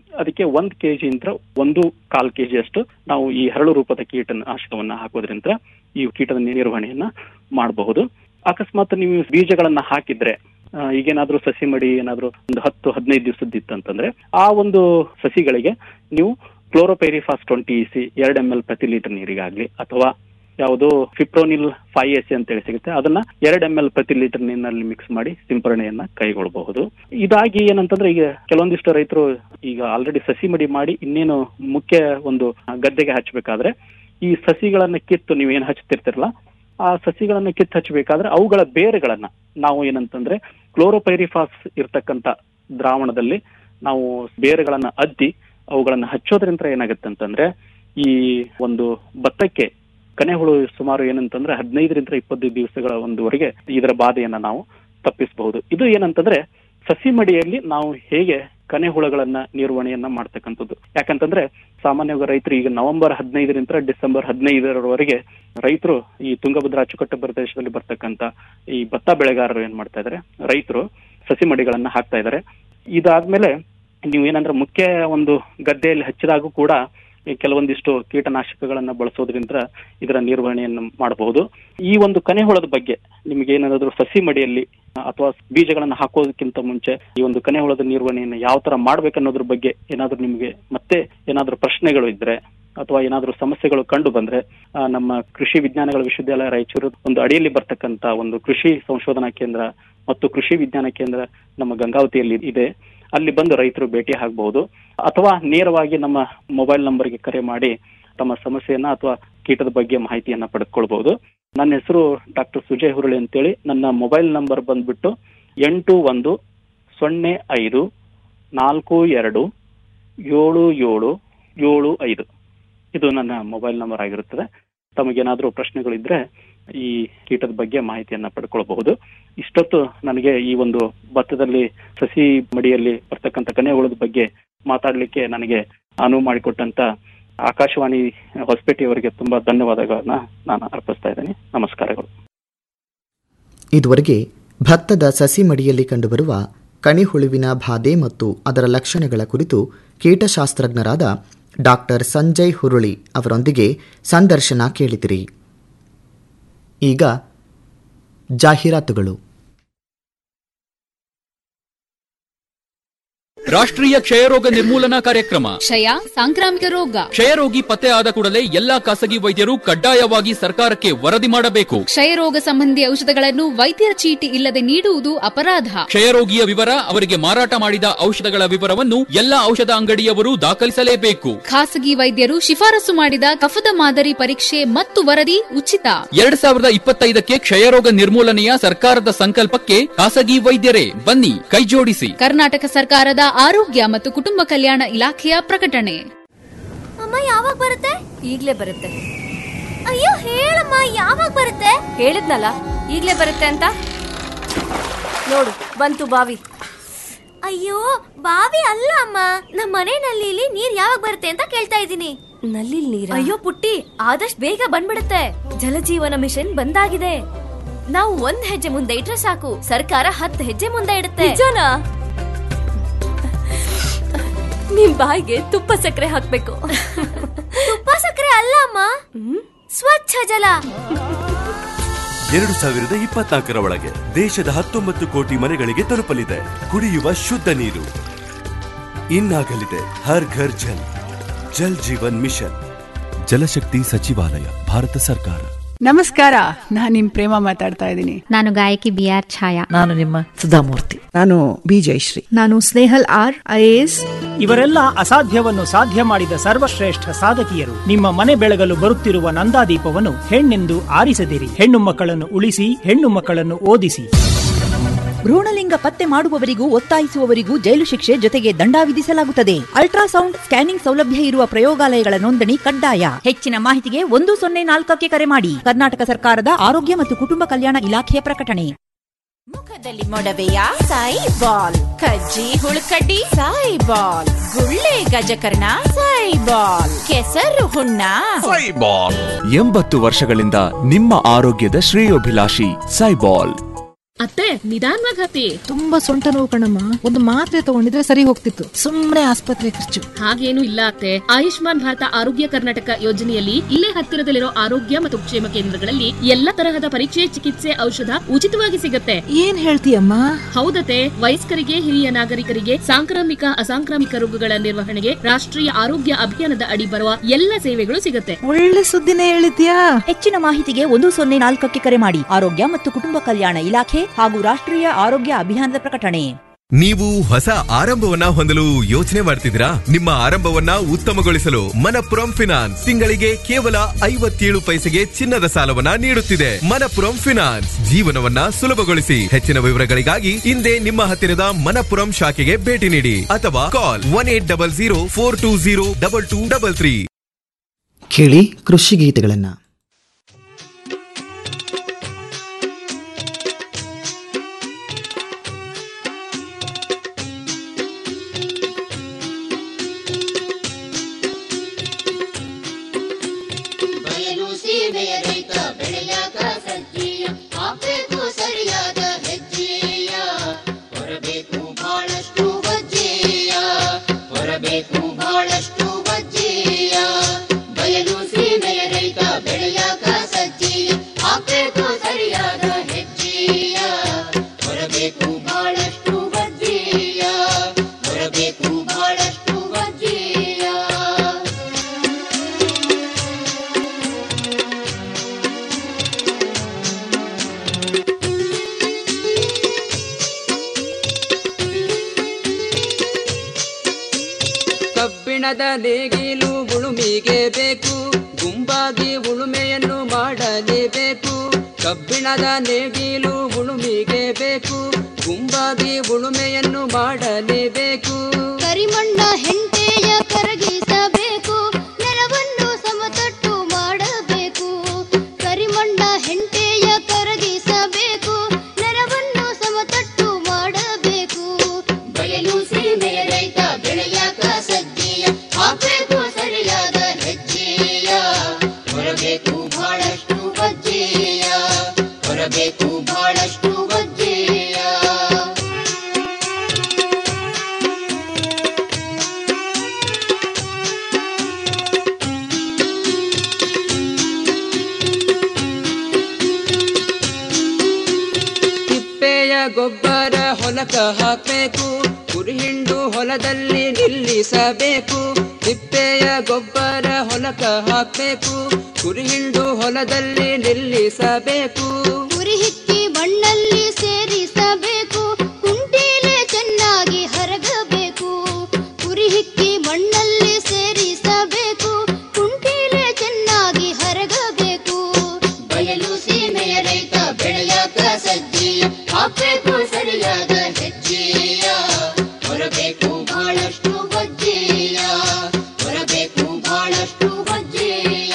ಅದಕ್ಕೆ ಒಂದ್ ಕೆಜಿ ಇಂದ ಒಂದು ಕಾಲ್ ಕೆಜಿ ಅಷ್ಟು ನಾವು ಈ ಹರಳು ರೂಪದ ಕೀಟನಾಶಕವನ್ನ ಹಾಕೋದ್ರಿಂದ ಈ ಕೀಟದ ನಿರ್ವಹಣೆಯನ್ನ ಮಾಡಬಹುದು ಅಕಸ್ಮಾತ್ ನೀವು ಬೀಜಗಳನ್ನ ಹಾಕಿದ್ರೆ ಆ, ಈಗೇನಾದ್ರೂ ಸಸಿ ಮಡಿ ಏನಾದ್ರೂ ಒಂದು ಹತ್ತು ಹದಿನೈದು ದಿವಸದ್ದಿತ್ತಂತಂದ್ರೆ ಆ ಒಂದು ಸಸಿಗಳಿಗೆ ನೀವು ಕ್ಲೋರೋಪೈರಿಫಾಸ್ ಟ್ವೆಂಟಿ ಸಿ ಎರಡು ಎಂ ಎಲ್ ಪ್ರತಿ ಲೀಟರ್ ನೀರಿಗಾಗ್ಲಿ ಅಥವಾ ಯಾವುದು ಫಿಪ್ರೋನಿಲ್ ಫೈವ್ ಎಸ್ ಅಂತ ಹೇಳಿ ಸಿಗುತ್ತೆ ಅದನ್ನ ಎರಡು ಎಂ ಎಲ್ ಪ್ರತಿ ಲೀಟರ್ ನೀರಿನಲ್ಲಿ ಮಿಕ್ಸ್ ಮಾಡಿ ಸಿಂಪರಣೆಯನ್ನ ಕೈಗೊಳ್ಳಬಹುದು ಇದಾಗಿ ಏನಂತಂದ್ರೆ ಈಗ ಕೆಲವೊಂದಿಷ್ಟು ರೈತರು ಈಗ ಆಲ್ರೆಡಿ ಸಸಿ ಮಡಿ ಮಾಡಿ ಇನ್ನೇನು ಮುಖ್ಯ ಒಂದು ಗದ್ದೆಗೆ ಹಚ್ಚಬೇಕಾದ್ರೆ ಈ ಸಸಿಗಳನ್ನ ಕಿತ್ತು ನೀವು ಏನ್ ಹಚ್ತಿರ್ತಿರಲ್ಲ ಆ ಸಸಿಗಳನ್ನ ಕಿತ್ತು ಹಚ್ಚಬೇಕಾದ್ರೆ ಅವುಗಳ ಬೇರುಗಳನ್ನ ನಾವು ಏನಂತಂದ್ರೆ ಕ್ಲೋರೋಪೈರಿಫಾಸ್ ಇರ್ತಕ್ಕಂತ ದ್ರಾವಣದಲ್ಲಿ ನಾವು ಬೇರುಗಳನ್ನ ಅದ್ದಿ ಅವುಗಳನ್ನ ಹಚ್ಚೋದ್ರಿಂದ ಏನಾಗುತ್ತೆ ಅಂತಂದ್ರೆ ಈ ಒಂದು ಭತ್ತಕ್ಕೆ ಕನೆಹುಳು ಸುಮಾರು ಏನಂತಂದ್ರೆ ಹದಿನೈದರಿಂದ ಇಪ್ಪತ್ತು ದಿವಸಗಳ ಒಂದುವರೆಗೆ ಇದರ ಬಾಧೆಯನ್ನ ನಾವು ತಪ್ಪಿಸಬಹುದು ಇದು ಏನಂತಂದ್ರೆ ಸಸಿ ಮಡಿಯಲ್ಲಿ ನಾವು ಹೇಗೆ ಕನೆಹುಳಗಳನ್ನ ನಿರ್ವಹಣೆಯನ್ನ ಮಾಡ್ತಕ್ಕಂಥದ್ದು ಯಾಕಂತಂದ್ರೆ ಸಾಮಾನ್ಯವಾಗಿ ರೈತರು ಈಗ ನವೆಂಬರ್ ಹದಿನೈದರಿಂದ ಡಿಸೆಂಬರ್ ಹದಿನೈದರವರೆಗೆ ರೈತರು ಈ ತುಂಗಭದ್ರಾ ಅಚ್ಚುಕಟ್ಟು ಪ್ರದೇಶದಲ್ಲಿ ಬರ್ತಕ್ಕಂತ ಈ ಭತ್ತ ಬೆಳೆಗಾರರು ಏನ್ ಮಾಡ್ತಾ ಇದಾರೆ ರೈತರು ಸಸಿ ಮಡಿಗಳನ್ನ ಹಾಕ್ತಾ ಇದಾರೆ ಇದಾದ್ಮೇಲೆ ನೀವು ಏನಂದ್ರೆ ಮುಖ್ಯ ಒಂದು ಗದ್ದೆಯಲ್ಲಿ ಹಚ್ಚಿದಾಗೂ ಕೂಡ ಈ ಕೆಲವೊಂದಿಷ್ಟು ಕೀಟನಾಶಕಗಳನ್ನ ಬಳಸೋದ್ರಿಂದ ಇದರ ನಿರ್ವಹಣೆಯನ್ನು ಮಾಡಬಹುದು ಈ ಒಂದು ಕನೆಹುಳದ ಬಗ್ಗೆ ನಿಮಗೆ ಏನಾದರೂ ಸಸಿ ಮಡಿಯಲ್ಲಿ ಅಥವಾ ಬೀಜಗಳನ್ನ ಹಾಕೋದಕ್ಕಿಂತ ಮುಂಚೆ ಈ ಒಂದು ಕನೆಹುಳದ ನಿರ್ವಹಣೆಯನ್ನು ಯಾವ ತರ ಮಾಡ್ಬೇಕನ್ನೋದ್ರ ಬಗ್ಗೆ ಏನಾದ್ರೂ ನಿಮಗೆ ಮತ್ತೆ ಏನಾದ್ರೂ ಪ್ರಶ್ನೆಗಳು ಇದ್ರೆ ಅಥವಾ ಏನಾದ್ರೂ ಸಮಸ್ಯೆಗಳು ಕಂಡು ಬಂದ್ರೆ ಆ, ನಮ್ಮ ಕೃಷಿ ವಿಜ್ಞಾನಗಳ ವಿಶ್ವವಿದ್ಯಾಲಯ ರಾಯಚೂರು ಒಂದು ಅಡಿಯಲ್ಲಿ ಬರ್ತಕ್ಕಂತ ಒಂದು ಕೃಷಿ ಸಂಶೋಧನಾ ಕೇಂದ್ರ ಮತ್ತು ಕೃಷಿ ವಿಜ್ಞಾನ ಕೇಂದ್ರ ನಮ್ಮ ಗಂಗಾವತಿಯಲ್ಲಿ ಇದೆ ಅಲ್ಲಿ ಬಂದು ರೈತರು ಭೇಟಿ ಆಗಬಹುದು ಅಥವಾ ನೇರವಾಗಿ ನಮ್ಮ ಮೊಬೈಲ್ ನಂಬರ್ಗೆ ಕರೆ ಮಾಡಿ ತಮ್ಮ ಸಮಸ್ಯೆಯನ್ನ ಅಥವಾ ಕೀಟದ ಬಗ್ಗೆ ಮಾಹಿತಿಯನ್ನ ಪಡೆದುಕೊಳ್ಬಹುದು ನನ್ನ ಹೆಸರು ಡಾಕ್ಟರ್ ಸುಜಯ್ ಹುರುಳಿ ಅಂತೇಳಿ ನನ್ನ ಮೊಬೈಲ್ ನಂಬರ್ ಬಂದ್ಬಿಟ್ಟು ಎಂಟು ಒಂದು ಸೊನ್ನೆ ಐದು ನಾಲ್ಕು ಎರಡು ಏಳು ಏಳು ಏಳು ಐದು ಇದು ನನ್ನ ಮೊಬೈಲ್ ನಂಬರ್ ಆಗಿರುತ್ತದೆ ತಮಗೇನಾದ್ರೂ ಪ್ರಶ್ನೆಗಳಿದ್ರೆ ಈ ಕೀಟದ ಬಗ್ಗೆ ಮಾಹಿತಿಯನ್ನ ಪಡ್ಕೊಳ್ಬಹುದು ಇಷ್ಟೊತ್ತು ನನಗೆ ಈ ಒಂದು ಭತ್ತದಲ್ಲಿ ಸಸಿ ಮಡಿಯಲ್ಲಿ ಬರ್ತಕ್ಕಂಥ ಕನೆ ಹುಳದ ಬಗ್ಗೆ ಮಾತಾಡ್ಲಿಕ್ಕೆ ನನಗೆ ಅನುವು ಮಾಡಿಕೊಟ್ಟಂತ ಆಕಾಶವಾಣಿ ಹೊಸಪೇಟೆಯವರಿಗೆ ತುಂಬಾ ಧನ್ಯವಾದಗಳನ್ನ ನಾನು ಅರ್ಪಿಸ್ತಾ ಇದ್ದೇನೆ ನಮಸ್ಕಾರಗಳು ಇದುವರೆಗೆ ಭತ್ತದ ಸಸಿ ಮಡಿಯಲ್ಲಿ ಕಂಡುಬರುವ ಕಣಿಹುಳುವಿನ ಬಾಧೆ ಮತ್ತು ಅದರ ಲಕ್ಷಣಗಳ ಕುರಿತು ಕೀಟಶಾಸ್ತ್ರಜ್ಞರಾದ ಡಾಕ್ಟರ್ ಸಂಜಯ್ ಹುರುಳಿ ಅವರೊಂದಿಗೆ ಸಂದರ್ಶನ ಕೇಳಿದಿರಿ ಈಗ ಜಾಹೀರಾತುಗಳು ರಾಷ್ಟ್ರೀಯ ಕ್ಷಯರೋಗ ನಿರ್ಮೂಲನಾ ಕಾರ್ಯಕ್ರಮ ಕ್ಷಯ ಸಾಂಕ್ರಾಮಿಕ ರೋಗ ಕ್ಷಯರೋಗಿ ಪತ್ತೆ ಆದ ಕೂಡಲೇ ಎಲ್ಲಾ ಖಾಸಗಿ ವೈದ್ಯರು ಕಡ್ಡಾಯವಾಗಿ ಸರ್ಕಾರಕ್ಕೆ ವರದಿ ಮಾಡಬೇಕು ಕ್ಷಯರೋಗ ಸಂಬಂಧಿ ಔಷಧಗಳನ್ನು ವೈದ್ಯರ ಚೀಟಿ ಇಲ್ಲದೆ ನೀಡುವುದು ಅಪರಾಧ ಕ್ಷಯರೋಗಿಯ ವಿವರ ಅವರಿಗೆ ಮಾರಾಟ ಮಾಡಿದ ಔಷಧಗಳ ವಿವರವನ್ನು ಎಲ್ಲಾ ಔಷಧ ಅಂಗಡಿಯವರು ದಾಖಲಿಸಲೇಬೇಕು ಖಾಸಗಿ ವೈದ್ಯರು ಶಿಫಾರಸು ಮಾಡಿದ ಕಫದ ಮಾದರಿ ಪರೀಕ್ಷೆ ಮತ್ತು ವರದಿ ಉಚಿತ ಎರಡ್ ಸಾವಿರದ ಇಪ್ಪತ್ತೈದಕ್ಕೆ ಕ್ಷಯರೋಗ ನಿರ್ಮೂಲನೆಯ ಸರ್ಕಾರದ ಸಂಕಲ್ಪಕ್ಕೆ ಖಾಸಗಿ ವೈದ್ಯರೇ ಬನ್ನಿ ಕೈಜೋಡಿಸಿ ಕರ್ನಾಟಕ ಸರ್ಕಾರದ ಆರೋಗ್ಯ ಮತ್ತು ಕುಟುಂಬ ಕಲ್ಯಾಣ ಇಲಾಖೆಯ ಪ್ರಕಟಣೆ ಅಮ್ಮ ಯಾವಾಗ ಬರುತ್ತೆ ಈಗ್ಲೇ ಬರುತ್ತೆ ಅಯ್ಯೋ ಹೇಳಮ್ಮ ಯಾವಾಗ ಬರುತ್ತೆ ಹೇಳಿದ್ನಲ್ಲ ಈಗ್ಲೇ ಬರುತ್ತೆ ಅಂತ ನೋಡು ಬಂತು ಬಾವಿ ಅಯ್ಯೋ ಬಾವಿ ಅಲ್ಲ ಅಮ್ಮ ನಮ್ಮ ಮನೆ ನಲ್ಲಿಲಿ ನೀರ್ ಯಾವಾಗ ಬರುತ್ತೆ ಅಂತ ಕೇಳ್ತಾ ಇದ್ದೀನಿ ನಲ್ಲಿ ನೀರ ಅಯ್ಯೋ ಪುಟ್ಟಿ ಆದಷ್ಟು ಬೇಗ ಬಂದ್ಬಿಡುತ್ತೆ ಜಲಜೀವನ ಮಿಷನ್ ಬಂದಾಗಿದೆ ನಾವು ಒಂದ್ ಹೆಜ್ಜೆ ಮುಂದೆ ಇಟ್ರೆ ಸಾಕು ಸರ್ಕಾರ ಹತ್ತು ಹೆಜ್ಜೆ ಮುಂದೆ ಇಡುತ್ತೆ ನಿಜನಾ ನಿಮ್ ಬಾಯಿಗೆ ತುಪ್ಪ ಸಕ್ಕರೆ ಹಾಕ್ಬೇಕು ತುಪ್ಪ ಸಕ್ಕರೆ ಅಲ್ಲ ಅಮ್ಮ ಸ್ವಚ್ಛ ಜಲ ಎರಡು ಸಾವಿರದ ಇಪ್ಪತ್ನಾಲ್ಕರ ಒಳಗೆ ದೇಶದ ಹತ್ತೊಂಬತ್ತು ಕೋಟಿ ಮನೆಗಳಿಗೆ ತಲುಪಲಿದೆ ಕುಡಿಯುವ ಶುದ್ಧ ನೀರು ಇನ್ನಾಗಲಿದೆ ಹರ್ ಘರ್ ಜಲ್ ಜಲ್ ಜೀವನ್ ಮಿಷನ್ ಜಲಶಕ್ತಿ ಸಚಿವಾಲಯ ಭಾರತ ಸರ್ಕಾರ ನಮಸ್ಕಾರ ನಾನು ನಿಮ್ ಪ್ರೇಮ ಮಾತಾಡ್ತಾ ಇದ್ದೀನಿ ನಾನು ಗಾಯಕಿ ಬಿ ಆರ್ ಛಾಯಾ ನಾನು ನಿಮ್ಮ ಸುಧಾಮೂರ್ತಿ ನಾನು ಬಿ ಜಯಶ್ರೀ ನಾನು ಸ್ನೇಹಲ್ ಆರ್ ಐಎಎಸ್ ಇವರೆಲ್ಲ ಅಸಾಧ್ಯವನ್ನು ಸಾಧ್ಯ ಮಾಡಿದ ಸರ್ವಶ್ರೇಷ್ಠ ಸಾಧಕಿಯರು ನಿಮ್ಮ ಮನೆ ಬೆಳಗಲು ಬರುತ್ತಿರುವ ನಂದಾದೀಪವನ್ನು ಹೆಣ್ಣೆಂದು ಆರಿಸದಿರಿ ಹೆಣ್ಣು ಮಕ್ಕಳನ್ನು ಉಳಿಸಿ ಹೆಣ್ಣು ಮಕ್ಕಳನ್ನು ಓದಿಸಿ ಭ್ರೂಣಲಿಂಗ ಪತ್ತೆ ಮಾಡುವವರಿಗೂ ಒತ್ತಾಯಿಸುವವರಿಗೂ ಜೈಲು ಶಿಕ್ಷೆ ಜೊತೆಗೆ ದಂಡ ವಿಧಿಸಲಾಗುತ್ತದೆ ಅಲ್ಟ್ರಾಸೌಂಡ್ ಸ್ಕ್ಯಾನಿಂಗ್ ಸೌಲಭ್ಯ ಇರುವ ಪ್ರಯೋಗಾಲಯಗಳ ನೋಂದಣಿ ಕಡ್ಡಾಯ ಹೆಚ್ಚಿನ ಮಾಹಿತಿಗೆ ಒಂದು ಸೊನ್ನೆ ನಾಲ್ಕಕ್ಕೆ ಕರೆ ಮಾಡಿ ಕರ್ನಾಟಕ ಸರ್ಕಾರದ ಆರೋಗ್ಯ ಮತ್ತು ಕುಟುಂಬ ಕಲ್ಯಾಣ ಇಲಾಖೆಯ ಪ್ರಕಟಣೆ ಮುಖದಲ್ಲಿ ಮೊಡವೆಯ ಸಾಯಿ ಬಾಲ್ ಕಜ್ಜಿ ಹುಳುಕಡ್ಡಿ ಸಾಯಿ ಬಾಲ್ ಗುಳ್ಳೆ ಗಜಕರ್ಣ ಸಾಯಿ ಬಾಲ್ ಕೆಸರು ಹುಣ್ಣ ಎಂಬತ್ತು ವರ್ಷಗಳಿಂದ ನಿಮ್ಮ ಆರೋಗ್ಯದ ಶ್ರೇಯೋಭಿಲಾಷಿ ಸೈಬಾಲ್ ಅತ್ತೆ ನಿಧಾನವಾಗಿ ಹತ್ತಿ ತುಂಬಾ ಸೊಂಟ ನೋವು ಕಣಮ್ಮ ಒಂದು ಮಾತ್ರೆ ತಗೊಂಡಿದ್ರೆ ಸರಿ ಹೋಗ್ತಿತ್ತು ಸುಮ್ಮನೆ ಆಸ್ಪತ್ರೆ ಖರ್ಚು ಹಾಗೇನು ಇಲ್ಲ ಅತ್ತೆ ಆಯುಷ್ಮಾನ್ ಭಾರತ ಆರೋಗ್ಯ ಕರ್ನಾಟಕ ಯೋಜನೆಯಲ್ಲಿ ಇಲ್ಲೇ ಹತ್ತಿರದಲ್ಲಿರೋ ಆರೋಗ್ಯ ಮತ್ತು ಕ್ಷೇಮ ಕೇಂದ್ರಗಳಲ್ಲಿ ಎಲ್ಲಾ ತರಹದ ಪರೀಕ್ಷೆ ಚಿಕಿತ್ಸೆ ಔಷಧ ಉಚಿತವಾಗಿ ಸಿಗತ್ತೆ ಏನ್ ಹೇಳ್ತೀಯಮ್ಮ ಹೌದತೆ ವಯಸ್ಕರಿಗೆ ಹಿರಿಯ ನಾಗರಿಕರಿಗೆ ಸಾಂಕ್ರಾಮಿಕ ಅಸಾಂಕ್ರಾಮಿಕ ರೋಗಗಳ ನಿರ್ವಹಣೆಗೆ ರಾಷ್ಟ್ರೀಯ ಆರೋಗ್ಯ ಅಭಿಯಾನದ ಅಡಿ ಬರುವ ಎಲ್ಲ ಸೇವೆಗಳು ಸಿಗತ್ತೆ ಒಳ್ಳೆ ಸುದ್ದಿನೇ ಹೇಳಿದ್ಯಾ ಹೆಚ್ಚಿನ ಮಾಹಿತಿಗೆ ಒಂದು ಸೊನ್ನೆ ನಾಲ್ಕಕ್ಕೆ ಕರೆ ಮಾಡಿ ಆರೋಗ್ಯ ಮತ್ತು ಕುಟುಂಬ ಕಲ್ಯಾಣ ಇಲಾಖೆ ಹಾಗೂ ರಾಷ್ಟ್ರೀಯ ಆರೋಗ್ಯ ಅಭಿಯಾನದ ಪ್ರಕಟಣೆ ನೀವು ಹೊಸ ಆರಂಭವನ್ನ ಹೊಂದಲು ಯೋಚನೆ ಮಾಡ್ತಿದ್ದೀರಾ ನಿಮ್ಮ ಆರಂಭವನ್ನ ಉತ್ತಮಗೊಳಿಸಲು ಮನಪುರಂ ಫಿನಾನ್ಸ್ ತಿಂಗಳಿಗೆ ಕೇವಲ ಐವತ್ತೇಳು ಪೈಸೆಗೆ ಚಿನ್ನದ ಸಾಲವನ್ನ ನೀಡುತ್ತಿದೆ ಮನಪುರಂ ಫಿನಾನ್ಸ್ ಜೀವನವನ್ನ ಸುಲಭಗೊಳಿಸಿ ಹೆಚ್ಚಿನ ವಿವರಗಳಿಗಾಗಿ ಹಿಂದೆ ನಿಮ್ಮ ಹತ್ತಿರದ ಮನಪುರಂ ಶಾಖೆಗೆ ಭೇಟಿ ನೀಡಿ ಅಥವಾ call one eight double zero four two zero double two double three ಕೇಳಿ ಕೃಷಿ ಗೀತೆಗಳನ್ನು ಬಯಲು ಸೀಮೆಯ ರೈತ ಬೆಳೆಯಾಗ ಸಜ್ಜೀಯ ಹಾಕ್ಬೇಕು ಸರಿಯಾದ ಹೆಜ್ಜೆಯ ಹೊರಬೇಕು ಬಹಳಷ್ಟು ವಜ್ಜೆಯ ಹೊರಬೇಕು ಬಹಳಷ್ಟು ವಜ್ಜೆಯ ಬಯಲು ಸೀಮೆಯ ರೈತ ಬೆಳೆಯಾಗ ಸಜ್ಜೀಯ ಹಾಕ್ಬೇಕು ಸರಿಯಾದ ಹೆಜ್ಜೆಯ ಹೊರಬೇಕು ಬಹಳಷ್ಟು ವಜ್ಜೆಯ ಹೊರಬೇಕು ಬಹಳಷ್ಟು ವಜ್ಜೆಯ ಕಬ್ಬಿಣದ ನೇಗಿಲು ಉಳುಮಿಗೆ ಬೇಕು ಗುಂಪಾಗಿ ಉಳುಮೆಯನ್ನು ಮಾಡಲೇಬೇಕು ಕಬ್ಬಿಣದ ನೇಗಿಲು ಉಳುಮಿಗೆ ಬೇಕು ಗುಂಪಾಗಿ ಉಳುಮೆಯನ್ನು ಮಾಡಲೇಬೇಕು ಕರಿಮಣ್ಣ ಹೆಂಟೆಯ ಕರಗಿಸಬೇಕು ನೆಲವನ್ನು ಸಮತಟ್ಟು ಮಾಡಬೇಕು ಕರಿಮಣ್ಣ ಹೆಂಟೆಯ ಕರಗಿಸಬೇಕು ನೆಲವನ್ನು ಸಮತಟ್ಟು ಮಾಡಬೇಕು ಬಯಲು ಸೀಮೆಯ ರೈತ ಬೆಳೆಯಾಕ ಸಜ್ಜೆಯ ಹಾಕಬೇಕು ಸರಿಯಾದ ಹೆಜ್ಜೆಯ ಹೊರಬೇಕು ಬಹಳಷ್ಟು ವಜ್ಜೆಯ ಹೊರಬೇಕು ಬಹಳಷ್ಟು ವಜ್ಜೆಯ ತಿಪ್ಪೆಯ ಗೊಬ್ಬರ ಹೊಲಕ ಹಾಕಬೇಕು ಕುರಿಹಿಂಡು ಹೊಲದಲ್ಲಿ ನಿಲ್ಲಿಸಬೇಕು ತಿಪ್ಪೆಯ ಗೊಬ್ಬರ ಹೊಲಕ ಹಾಕಬೇಕು ಕುರಿಹಿಂಡು ಹೊಲದಲ್ಲಿ ನಿಲ್ಲಿಸಬೇಕು ಉರಿ ಹಿಕ್ಕಿ ಮಣ್ಣಲ್ಲಿ ಸೇರಿಸಬೇಕು ಕುಂಟೀಲೆ ಚೆನ್ನಾಗಿ ಹರಗಬೇಕು ಉರಿ ಹಿಕ್ಕಿ ಮಣ್ಣಲ್ಲಿ ಸೇರಿಸಬೇಕು ಕುಂಟೀಲೆ ಚೆನ್ನಾಗಿ ಹರಗಬೇಕು ಬಯಲು ಸೀಮೆಯ ರೈತ ಬೆಳೆಯಾಕ ಸಜ್ಜೆಯ ಹಾಕಬೇಕು ಸರಿಯಾದ ಹೆಜ್ಜೆಯ ಹೊರಬೇಕು ಬಹಳಷ್ಟು ವಜ್ಜೆಯ ಹೊರಬೇಕು ಬಹಳಷ್ಟು ವಜ್ಜೆಯ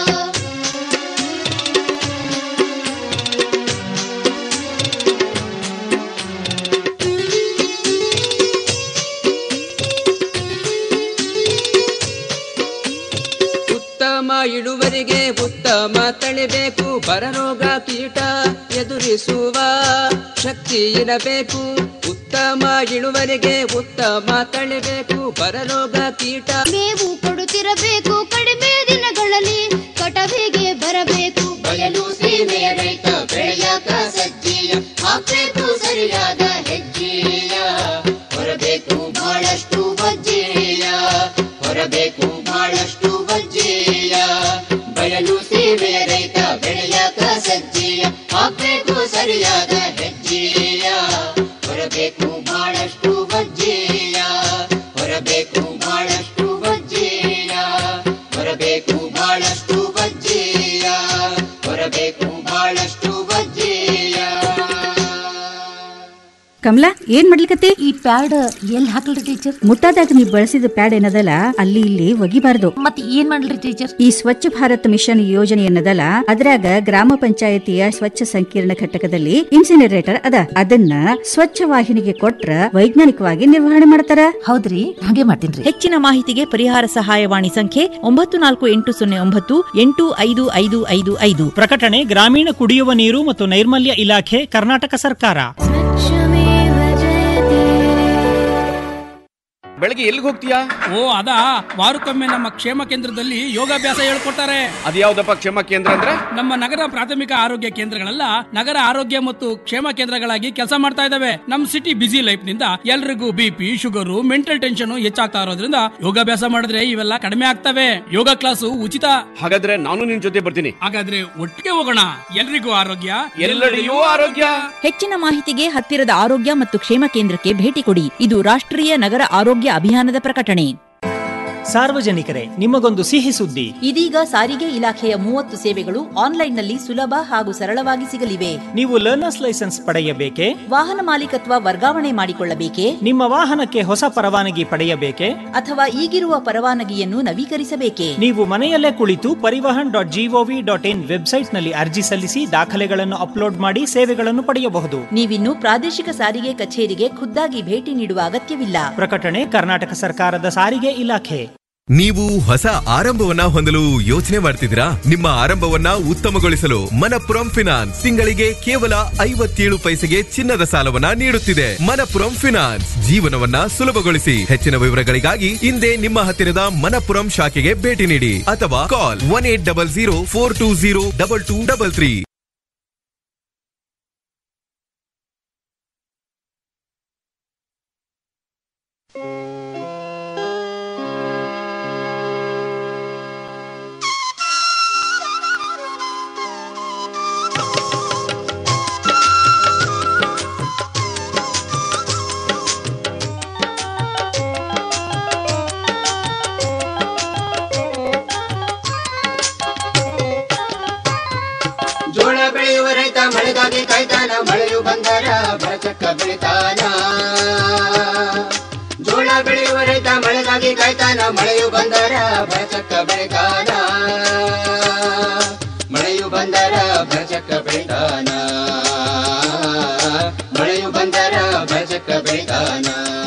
ಉತ್ತಮ ಇಳುವರಿಗೆ ಉತ್ತಮ ತಳಿಬೇಕು ಬರರೋಗ ಕೀಟ ಎದುರಿಸುವ ಶಕ್ತಿ ಇರಬೇಕು ಉತ್ತಮ ಇಳುವರಿಗೆ ಉತ್ತಮ ತಳಿಬೇಕು ಬರರೋಗ ಕೀಟ ಮೇವು ಕೊಡುತ್ತಿರಬೇಕು ಕಡಿಮೆ ದಿನಗಳಲ್ಲಿ ಕಟವಿಗೆ ಬರಬೇಕು ಬಯಲು ಸೀಮೆಯ ರೈತ ಬೆಳೆಯಾಕ ಸಜ್ಜೆಯ ಹಾಕಬೇಕು ಸರಿಯಾದ ಹೆಜ್ಜೆಯ ಹೊರಬೇಕು ಬಹಳಷ್ಟು ವಜ್ಜೆಯ ಹೊರಬೇಕು ಬಹಳಷ್ಟು ವಜ್ಜೆಯ ಬಯಲು ಸೀಮೆಯ ರೈತ ಬೆಳೆಯಾಕ ಸಜ್ಜೆಯ ಹಾಕಬೇಕು ಸರಿಯಾದ ಹೆಜ್ಜೆಯ ಹೊರಬೇಕು ಬಹಳಷ್ಟು ವಜ್ಜೆಯ ಹೊರಬೇಕು ಬಹಳಷ್ಟು ವಜ್ಜೆಯ ಹೊರಬೇಕು ಬಹಳಷ್ಟು ವಜ್ಜೆಯ ಹೊರಬೇಕು ಬಹಳಷ್ಟು ವಜ್ಜೆಯ ಕಮಲಾ ಏನ್ ಮಾಡ್ಲಿಕತ್ತಿ ಈ ಪ್ಯಾಡ್ ಎಲ್ಲಿ ಹಾಕಲ್ರಿ ಟೀಚರ್ ಮುಟ್ಟಾದಾಗ ನೀವು ಬಳಸಿದ ಪ್ಯಾಡ್ ಏನದಲ್ಲ ಅಲ್ಲಿ ಇಲ್ಲಿ ಒಗಿಬಾರ್ದು ಮತ್ತೆ ಏನ್ ಮಾಡ್ಲಿ ಟೀಚರ್ ಈ ಸ್ವಚ್ಛ ಭಾರತ್ ಮಿಷನ್ ಯೋಜನೆ ಏನದಲ್ಲ ಅದ್ರಾಗ ಗ್ರಾಮ ಪಂಚಾಯತಿಯ ಸ್ವಚ್ಛ ಸಂಕೀರ್ಣ ಘಟಕದಲ್ಲಿ ಇನ್ಸಿನರೇಟರ್ ಅದ ಅದನ್ನ ಸ್ವಚ್ಛ ವಾಹಿನಿಗೆ ಕೊಟ್ರ ವೈಜ್ಞಾನಿಕವಾಗಿ ನಿರ್ವಹಣೆ ಮಾಡ್ತಾರ ಹೌದ್ರಿ ಹಾಗೆ ಮಾಡ್ತೀನಿ ಹೆಚ್ಚಿನ ಮಾಹಿತಿಗೆ ಪರಿಹಾರ ಸಹಾಯವಾಣಿ ಸಂಖ್ಯೆ ಒಂಬತ್ತು ನಾಲ್ಕು ಎಂಟು ಸೊನ್ನೆ ಒಂಬತ್ತು ಎಂಟು ಐದು ಐದು ಐದು ಐದು ಪ್ರಕಟಣೆ ಗ್ರಾಮೀಣ ಕುಡಿಯುವ ನೀರು ಮತ್ತು ನೈರ್ಮಲ್ಯ ಇಲಾಖೆ ಕರ್ನಾಟಕ ಸರ್ಕಾರ ಬೆಳಗ್ಗೆ ಎಲ್ಲಿಗೆ ಹೋಗ್ತೀಯಾ ಓ ಅದಾ ವಾರಕ್ಕೊಮ್ಮೆ ನಮ್ಮ ಕ್ಷೇಮ ಕೇಂದ್ರದಲ್ಲಿ ಯೋಗಾಭ್ಯಾಸ ಹೇಳ್ಕೊಡ್ತಾರೆ ಅದ್ಯಾವ್ದಪ್ಪ ಕ್ಷೇಮ ಕೇಂದ್ರ ಅಂದ್ರೆ ನಮ್ಮ ನಗರ ಪ್ರಾಥಮಿಕ ಆರೋಗ್ಯ ಕೇಂದ್ರಗಳೆಲ್ಲ ನಗರ ಆರೋಗ್ಯ ಮತ್ತು ಕ್ಷೇಮ ಕೇಂದ್ರಗಳಾಗಿ ಕೆಲಸ ಮಾಡ್ತಾ ಇದಾವೆ ನಮ್ ಸಿಟಿ ಬಿಸಿ ಲೈಫ್ ನಿಂದ ಎಲ್ರಿಗೂ ಬಿಪಿ ಶುಗರು ಮೆಂಟಲ್ ಟೆನ್ಷನ್ ಹೆಚ್ಚಾಗ್ತಾ ಇರೋದ್ರಿಂದ ಯೋಗಾಭ್ಯಾಸ ಮಾಡಿದ್ರೆ ಇವೆಲ್ಲ ಕಡಿಮೆ ಆಗ್ತವೆ ಯೋಗ ಕ್ಲಾಸು ಉಚಿತ ಹಾಗಾದ್ರೆ ನಾನು ನಿನ್ ಜೊತೆ ಬರ್ತೀನಿ ಹಾಗಾದ್ರೆ ಒಟ್ಟಿಗೆ ಹೋಗೋಣ ಎಲ್ರಿಗೂ ಆರೋಗ್ಯ ಎಲ್ಲೆಡೆಯೂ ಆರೋಗ್ಯ ಹೆಚ್ಚಿನ ಮಾಹಿತಿಗೆ ಹತ್ತಿರದ ಆರೋಗ್ಯ ಮತ್ತು ಕ್ಷೇಮ ಕೇಂದ್ರಕ್ಕೆ ಭೇಟಿ ಕೊಡಿ ಇದು ರಾಷ್ಟ್ರೀಯ ನಗರ ಆರೋಗ್ಯ ಅಭಿಯಾನದ ಪ್ರಕಟಣೆ ಸಾರ್ವಜನಿಕರೇ ನಿಮಗೊಂದು ಸಿಹಿ ಸುದ್ದಿ ಇದೀಗ ಸಾರಿಗೆ ಇಲಾಖೆಯ ಮೂವತ್ತು ಸೇವೆಗಳು ಆನ್ಲೈನ್ನಲ್ಲಿ ಸುಲಭ ಹಾಗೂ ಸರಳವಾಗಿ ಸಿಗಲಿವೆ ನೀವು ಲರ್ನರ್ಸ್ ಲೈಸೆನ್ಸ್ ಪಡೆಯಬೇಕೆ ವಾಹನ ಮಾಲೀಕತ್ವ ವರ್ಗಾವಣೆ ಮಾಡಿಕೊಳ್ಳಬೇಕೆ ನಿಮ್ಮ ವಾಹನಕ್ಕೆ ಹೊಸ ಪರವಾನಗಿ ಪಡೆಯಬೇಕೆ ಅಥವಾ ಈಗಿರುವ ಪರವಾನಗಿಯನ್ನು ನವೀಕರಿಸಬೇಕೆ ನೀವು ಮನೆಯಲ್ಲೇ ಕುಳಿತು Parivahan dot G O V dot in ವೆಬ್ಸೈಟ್ನಲ್ಲಿ ಅರ್ಜಿ ಸಲ್ಲಿಸಿ ದಾಖಲೆಗಳನ್ನು ಅಪ್ಲೋಡ್ ಮಾಡಿ ಸೇವೆಗಳನ್ನು ಪಡೆಯಬಹುದು ನೀವಿನ್ನು ಪ್ರಾದೇಶಿಕ ಸಾರಿಗೆ ಕಚೇರಿಗೆ ಖುದ್ದಾಗಿ ಭೇಟಿ ನೀಡುವ ಅಗತ್ಯವಿಲ್ಲ ಪ್ರಕಟಣೆ ಕರ್ನಾಟಕ ಸರ್ಕಾರದ ಸಾರಿಗೆ ಇಲಾಖೆ ನೀವು ಹೊಸ ಆರಂಭವನ್ನ ಹೊಂದಲು ಯೋಚನೆ ಮಾಡ್ತಿದ್ದೀರಾ ನಿಮ್ಮ ಆರಂಭವನ್ನ ಉತ್ತಮಗೊಳಿಸಲು ಮನಪುರಂ ಫಿನಾನ್ಸ್ ತಿಂಗಳಿಗೆ ಕೇವಲ ಐವತ್ತೇಳು ಪೈಸೆಗೆ ಚಿನ್ನದ ಸಾಲವನ್ನ ನೀಡುತ್ತಿದೆ ಮನಪುರಂ ಫಿನಾನ್ಸ್ ಜೀವನವನ್ನ ಸುಲಭಗೊಳಿಸಿ ಹೆಚ್ಚಿನ ವಿವರಗಳಿಗಾಗಿ ಹಿಂದೆ ನಿಮ್ಮ ಹತ್ತಿರದ ಮನಪುರಂ ಶಾಖೆಗೆ ಭೇಟಿ ನೀಡಿ ಅಥವಾ call one eight double zero four two zero double two double three ಜೋಳ ಬೆಳೆಯುವ ರೈತ ಮಳೆಗಾಗಿ ಕಾಯ್ತಾನ ಮಳೆಯು ಬಂದರ ಬರಚಕ್ಕ ಬೆಳಿತಾನ ಜೋಳ ಬೆಳೆಯುವ ರೈತ ಮಳೆಗಾಗಿ ಕಾಯ್ತಾನ ಮಳೆಯು ಬಂದರ ಬರಚಕ್ಕ ಬೆಳಿತಾನ ಮಳೆಯು ಬಂದರ ಬರಚಕ್ಕ ಬೆಳಿತಾನ ಮಳೆಯು ಬಂದರ ಬರಚಕ್ಕ ಬೆಳಿತಾನ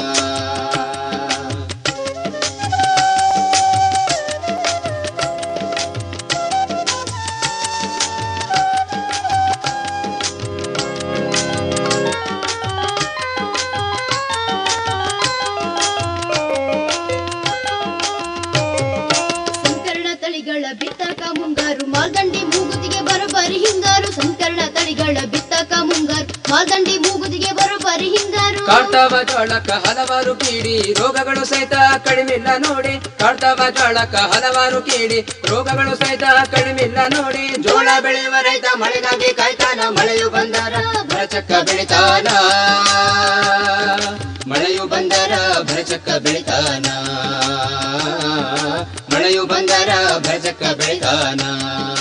ಸಂಕರಣ ತಳಿಗಳ ಬಿತ್ತಕ ಮುಂಗಾರು ಮಾಲ್ದಂಡಿ ಮೂಗುದಿಗೆ ಬರೋಬ್ಬರಿ ಹಿಂಗಾರು ಸಂಕರಣ ತಳಿಗಳ ಬಿತ್ತಕ ಮುಂಗಾರು ಮಾಲ್ದಂಡಿ ಮೂಗುದಿಗೆ ಬರೋಬ್ಬರಿ ಹಿಂಗಾರು ಕಾಡ್ತಾವ ಜೋಳಕ್ಕ ಹಲವಾರು ಕೀಡಿ ರೋಗಗಳು ಸಹಿತ ಕಡಿಮಿಲ್ಲ ನೋಡಿ ಕಾಡ್ತಾವ ಜೋಳಕ್ಕ ಹಲವಾರು ಕೀಡಿ ರೋಗಗಳು ಸಹಿತ ಕಡಿಮಿಲ್ಲ ನೋಡಿ ಜೋಳ ಬೆಳೆಯುವ ರೈತ ಮಳೆಗಾಗಿ ಕಾಯ್ತಾನ ಮಳೆಯು ಬಂದರ ಬರಚಕ್ಕ ಬೆಳಿತಾನ ಮಳೆಯು ಬಂದರ ಬರಚಕ್ಕ ಬೆಳಿತಾನ ಮಳೆಯು ಬಂದರ ಬರಚಕ್ಕ ಬೆಳಿತಾನ